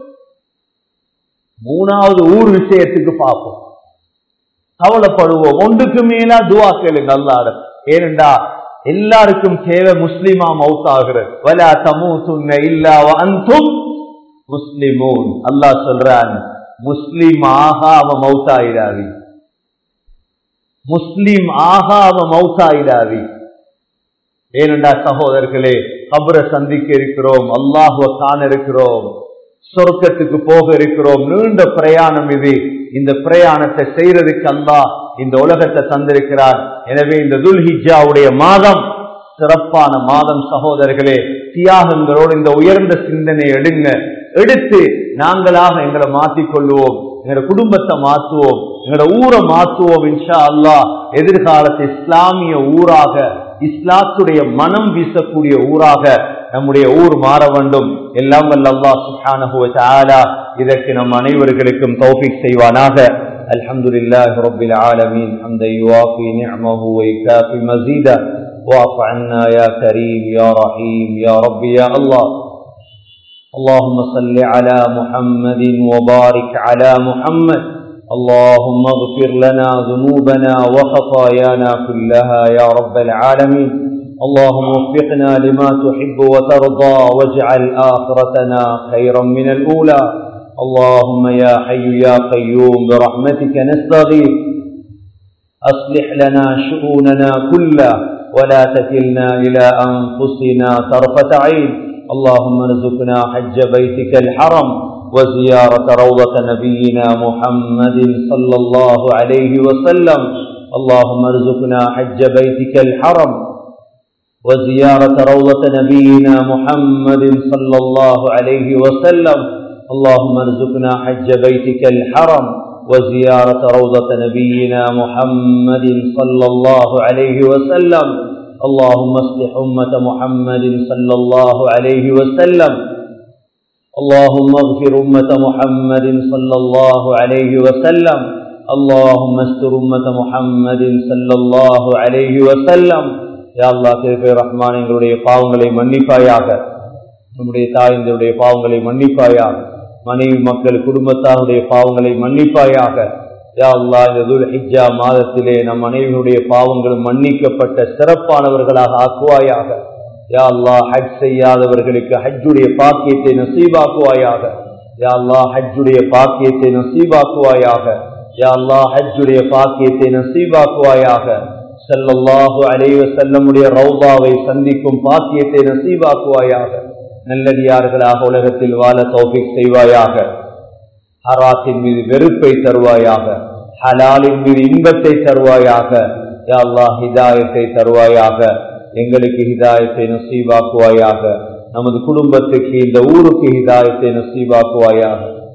மூணாவது ஊர் விஷயத்துக்கு பார்ப்போம் கவலைப்படுவோம் ஒன்றுக்கு மேலா துவா கேளுங்க அல்லாட ஏனென்றா எல்லாருக்கும் தேவை முஸ்லிமா மவுத் ஆகிறது வலா தமு துண்ண இல்லா அந்தும் முஸ்லிமூன் அல்லாஹ் சொல்றான் முஸ்லிம் ஆகாம மவுத்தாயிடாவி முஸ்லிம் ஆகாம மவுத்தாயிடாவி ஏனென்றா சகோதரர்களே கபரை சந்திக்க இருக்கிறோம் அல்லாஹுவ காண இருக்கிறோம் சொர்க்கத்துக்கு போக இருக்கிறோம் நீண்ட பிரயாணம் இது இந்த பிரயாணத்தை செய்யறதுக்கு அல்லாஹ் இந்த உலகத்தை தந்திருக்கிறார் எனவே இந்த துல்ஹிஜாவுடைய மாதம் சிறப்பான மாதம் சகோதரர்களே தியாகங்களோடு இந்த உயர்ந்த சிந்தனை எடுங்க எடுத்து நாங்களாக எங்களை மாற்றிக் கொள்வோம் எங்களோட குடும்பத்தை மாற்றுவோம் எங்களோட ஊரை மாற்றுவோம் இன்ஷா அல்லாஹ் எதிர்காலத்தை இஸ்லாமிய ஊராக இஸ்லாத்துடைய மனம் வீசக்கூடிய ஊராக நம்முடைய ஊர் மாற வேண்டும் எல்லாம் வல்ல அல்லாஹ் சுப்ஹானஹு வ தஆலா இதற்கு நம் அனைவர்களுக்கும் தௌஃபீக் செய்வானாக الحمد لله رب العالمين حمدا يوافي نعمه ويكافي مزيدا واعف عنا يا كريم يا رحيم يا رب يا الله اللهم صل على محمد وبارك على محمد اللهم اغفر لنا ذنوبنا وخطايانا كلها يا رب العالمين اللهم وفقنا لما تحب وترضى واجعل آخرتنا خيرا من الأولى اللهم يا حي يا قيوم برحمتك نستغيث أصلح لنا شؤوننا كلها ولا تكلنا إلى أنفسنا طرفة عين اللهم ارزقنا حج بيتك الحرم وزيارة روضة نبينا محمد صلى الله عليه وسلم اللهم ارزقنا حج بيتك الحرم وزيارة روضة نبينا محمد صلى الله عليه وسلم اللهم ارزقنا حج بيتك الحرم وزيارة روضة نبينا محمد صلى الله عليه وسلم اللهم اصلح أمة محمد صلى الله عليه وسلم اللهم اغفر أمة محمد صلى الله عليه وسلم اللهم استر أمة محمد صلى الله عليه وسلم யா அல்லா திருப்பி ரஹ்மான் எங்களுடைய பாவங்களை மன்னிப்பாயாக நம்முடைய தாயினுடைய பாவங்களை மன்னிப்பாயாக மனைவி மக்கள் குடும்பத்தாருடைய பாவங்களை மன்னிப்பாயாக யா அல்லா இந்த துல் ஹிஜ்ஜா மாதத்திலே நம் அனைவருடைய பாவங்களும் மன்னிக்கப்பட்ட சிறப்பானவர்களாக ஆக்குவாயாக யா அல்லா ஹஜ் செய்யாதவர்களுக்கு ஹஜ்ஜுடைய பாக்கியத்தை நசீபாக்குவாயாக யா அல்லா ஹஜ்ஜுடைய பாக்கியத்தை நசீபாக்குவாயாக யா அல்லா ஹஜ்ஜுடைய பாக்கியத்தை நசீபாக்குவாயாக செல்லல்லாஹு அலைவ செல்லமுடைய ரவுதாவை சந்திக்கும் பாக்கியத்தை நசீவாக்குவாயாக நல்லடியார்களாக உலகத்தில் வாழ தௌபிக் செய்வாயாக ஹராத்தின் மீது வெறுப்பை தருவாயாக ஹலாலின் மீது இன்பத்தை தருவாயாக யா அல்லாஹ் ஹிதாயத்தை தருவாயாக எங்களுக்கு ஹிதாயத்தை நசீவாக்குவாயாக நமது குடும்பத்துக்கு இந்த ஊருக்கு ஹிதாயத்தை நசீவாக்குவாயாக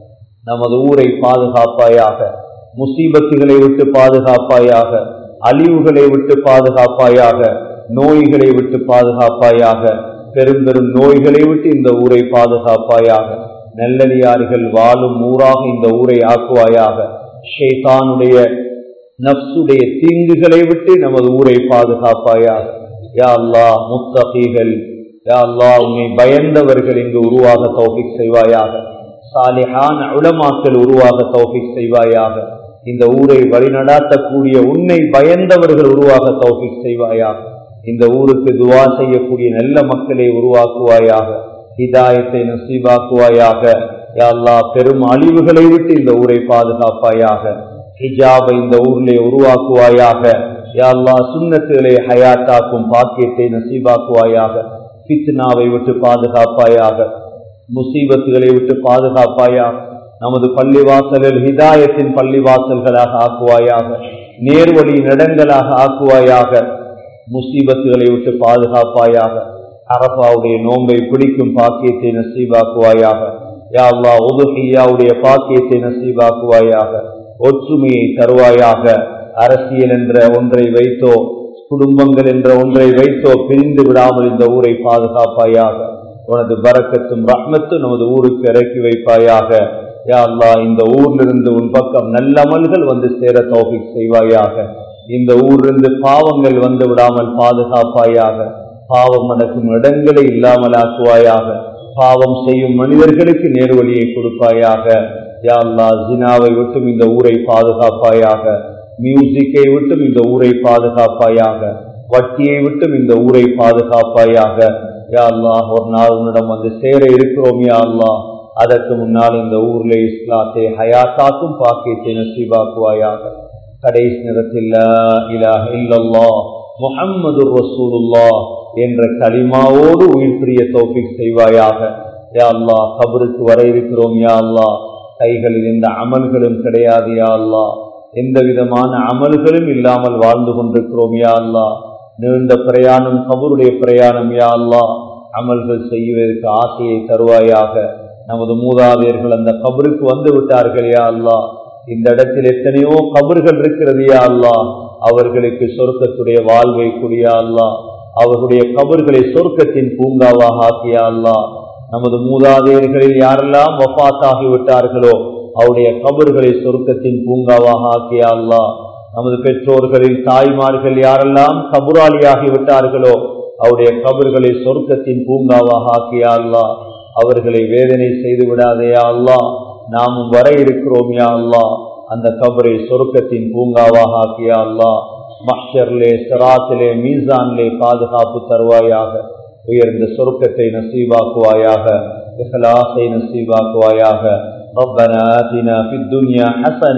நமது ஊரை பாதுகாப்பாயாக முசீபத்துகளை விட்டு பாதுகாப்பாயாக அழிவுகளை விட்டு பாதுகாப்பாயாக நோய்களை விட்டு பாதுகாப்பாயாக பெரும் பெரும் நோய்களை விட்டு இந்த ஊரை பாதுகாப்பாயாக நல்லடியார்கள் வாழும் ஊராக இந்த ஊரை ஆக்குவாயாக ஷேதானுடைய நப்சுடைய தீங்குகளை விட்டு நமது ஊரை பாதுகாப்பாயாக யா அல்லா முத்தகீகள் யா அல்லா உன்னை பயந்தவர்கள் இங்கு உருவாக தௌபிக் செய்வாயாக சாலிஹான் உளமாக்கல் உருவாக தௌபிக் செய்வாயாக இந்த ஊரை வழிநடாத்தக்கூடிய உன்னை பயந்தவர்கள் உருவாக தௌபிக் செய்வாயாக இந்த ஊருக்கு துவா செய்யக்கூடிய நல்ல மக்களை உருவாக்குவாயாக ஹிதாயத்தை நசீபாக்குவாயாக யாழ்லா பெரும் அழிவுகளை விட்டு இந்த ஊரை பாதுகாப்பாயாக ஹிஜாபை இந்த ஊரிலே உருவாக்குவாயாக யாழ்லா சுண்ணத்துகளை ஹயாத்தாக்கும் பாக்கியத்தை நசீபாக்குவாயாக பித்னாவை விட்டு பாதுகாப்பாயாக முசீபத்துகளை விட்டு பாதுகாப்பாயாக நமது பள்ளிவாசலில் ஹிதாயத்தின் பள்ளிவாசல்களாக ஆக்குவாயாக நேர்வழி நடங்களாக ஆக்குவாயாக முசீபத்துகளை விட்டு பாதுகாப்பாயாக அரபாவுடைய நோன்பை பிடிக்கும் பாக்கியத்தை நசீபாக்குவாயாக யா அல்லா உதுஹியாவுடைய பாக்கியத்தை நசீபாக்குவாயாக ஒற்றுமையை தருவாயாக அரசியல் என்ற ஒன்றை வைத்தோ குடும்பங்கள் என்ற ஒன்றை வைத்தோ பிரிந்து விடாமல் இந்த ஊரை பாதுகாப்பாயாக உனது பறக்கத்தும் ரஹ்மத்தும் நமது ஊருக்கு இறக்கி வைப்பாயாக யா அல்லா இந்த ஊரிலிருந்து உன் பக்கம் நல்ல அமல்கள் வந்து சேர தௌபிக் செய்வாயாக இந்த ஊரிலிருந்து பாவங்கள் வந்து விடாமல் பாதுகாப்பாயாக பாவம் நடக்கும் இடங்களை இல்லாமல் ஆக்குவாயாக பாவம் செய்யும் மனிதர்களுக்கு நேர்வழியை கொடுப்பாயாக யா அல்லா ஜினாவை விட்டும் இந்த ஊரை பாதுகாப்பாயாக மியூசிக்கை விட்டும் இந்த ஊரை பாதுகாப்பாயாக வட்டியை விட்டும் இந்த ஊரை பாதுகாப்பாயாக யா அல்லாஹ் ஒரு நாள் உன்னிடம் வந்து சேர இருக்கிறோம் யா அல்லாஹ் அதற்கு முன்னால் இந்த ஊர்ல இஸ்லாத்தை ஹயாத்தாக்கும் பாக்கியத்தை நசீபாக்குவாயாக கடைசி நேரத்தில் இலாஹ இல்லல்லா முஹம்மது ரசூலுல்லா என்ற களிமாவோடு உயிர் பிரிய தௌபிக் செய்வாயாக யா அல்லா கபருக்கு வர இருக்கிறோம் யா அல்லா கைகளில் எந்த அமல்களும் கிடையாது யா அல்லா எந்த விதமான அமல்களும் இல்லாமல் வாழ்ந்து கொண்டிருக்கிறோம் யா அல்லா நீண்ட பிரயாணம் கபருடைய பிரயாணம் யா அல்லா அமல்கள் செய்வதற்கு ஆசையை தருவாயாக நமது மூதாதையர்கள் அந்த கபருக்கு வந்து விட்டார்கள் யா அல்லா இந்த இடத்தில் எத்தனையோ கபர்கள் இருக்கிறது யா அல்லா அவர்களுக்கு சொர்க்கத்துடைய வாழ்வை குடியா அல்லா அவர்களுடைய கபர்களை சொர்க்கத்தின் பூங்காவாக ஆக்கியா அல்லா நமது மூதாதையர்களில் யாரெல்லாம் வஃத்தாகி விட்டார்களோ அவருடைய கபர்களை சொர்க்கத்தின் பூங்காவாக ஆக்கியா அல்லா நமது பெற்றோர்களில் தாய்மார்கள் யாரெல்லாம் கபுராளியாகி விட்டார்களோ அவருடைய கபர்களை சொர்க்கத்தின் பூங்காவாக ஆக்கியா அல்லா அவர்களை வேதனை செய்து விடாதேயா அல்லா நாமும் வர இருக்கிறோம் யா அல்லா அந்த கபரை சொர்க்கத்தின் பூங்காவாக ஆக்கியா அல்லா மஹ்ஷர்லே சிராத்திலே மீசான்லே பாதுகாப்பு தருவாயாக உயர்ந்த சொர்க்கத்தை நசீவாக்குவாயாக இஹ்லாஸை நசீவாக்குவாயாக ربنا آتنا في الدنيا حسنة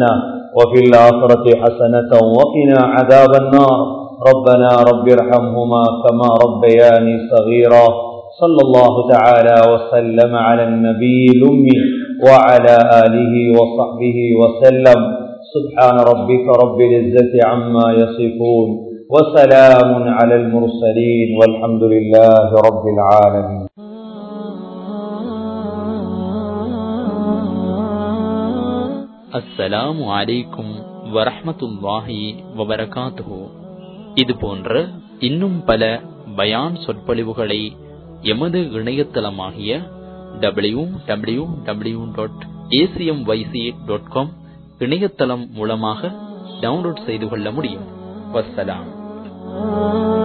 وفي الآخرة حسنة وقنا عذاب النار ربنا رب ارحمهما كما ربياني صغيرا صلى الله تعالى وسلم على النبي الأمي وعلى آله وصحبه وسلم سبحان ربك رب العزة عما يصفون وسلام على المرسلين والحمد لله رب العالمين அஸ்ஸலாமு அலைக்கும் வரஹ்மத்துல்லாஹி வபரகாத்துஹு இது போன்ற இன்னும் பல பயான் சொற்பொழிவுகளை எமது இணையதளமாகிய W W W dot ACM YC dot com இணையதளம் மூலமாக டவுன்லோட் செய்து கொள்ள முடியும் வஸ்ஸலாம்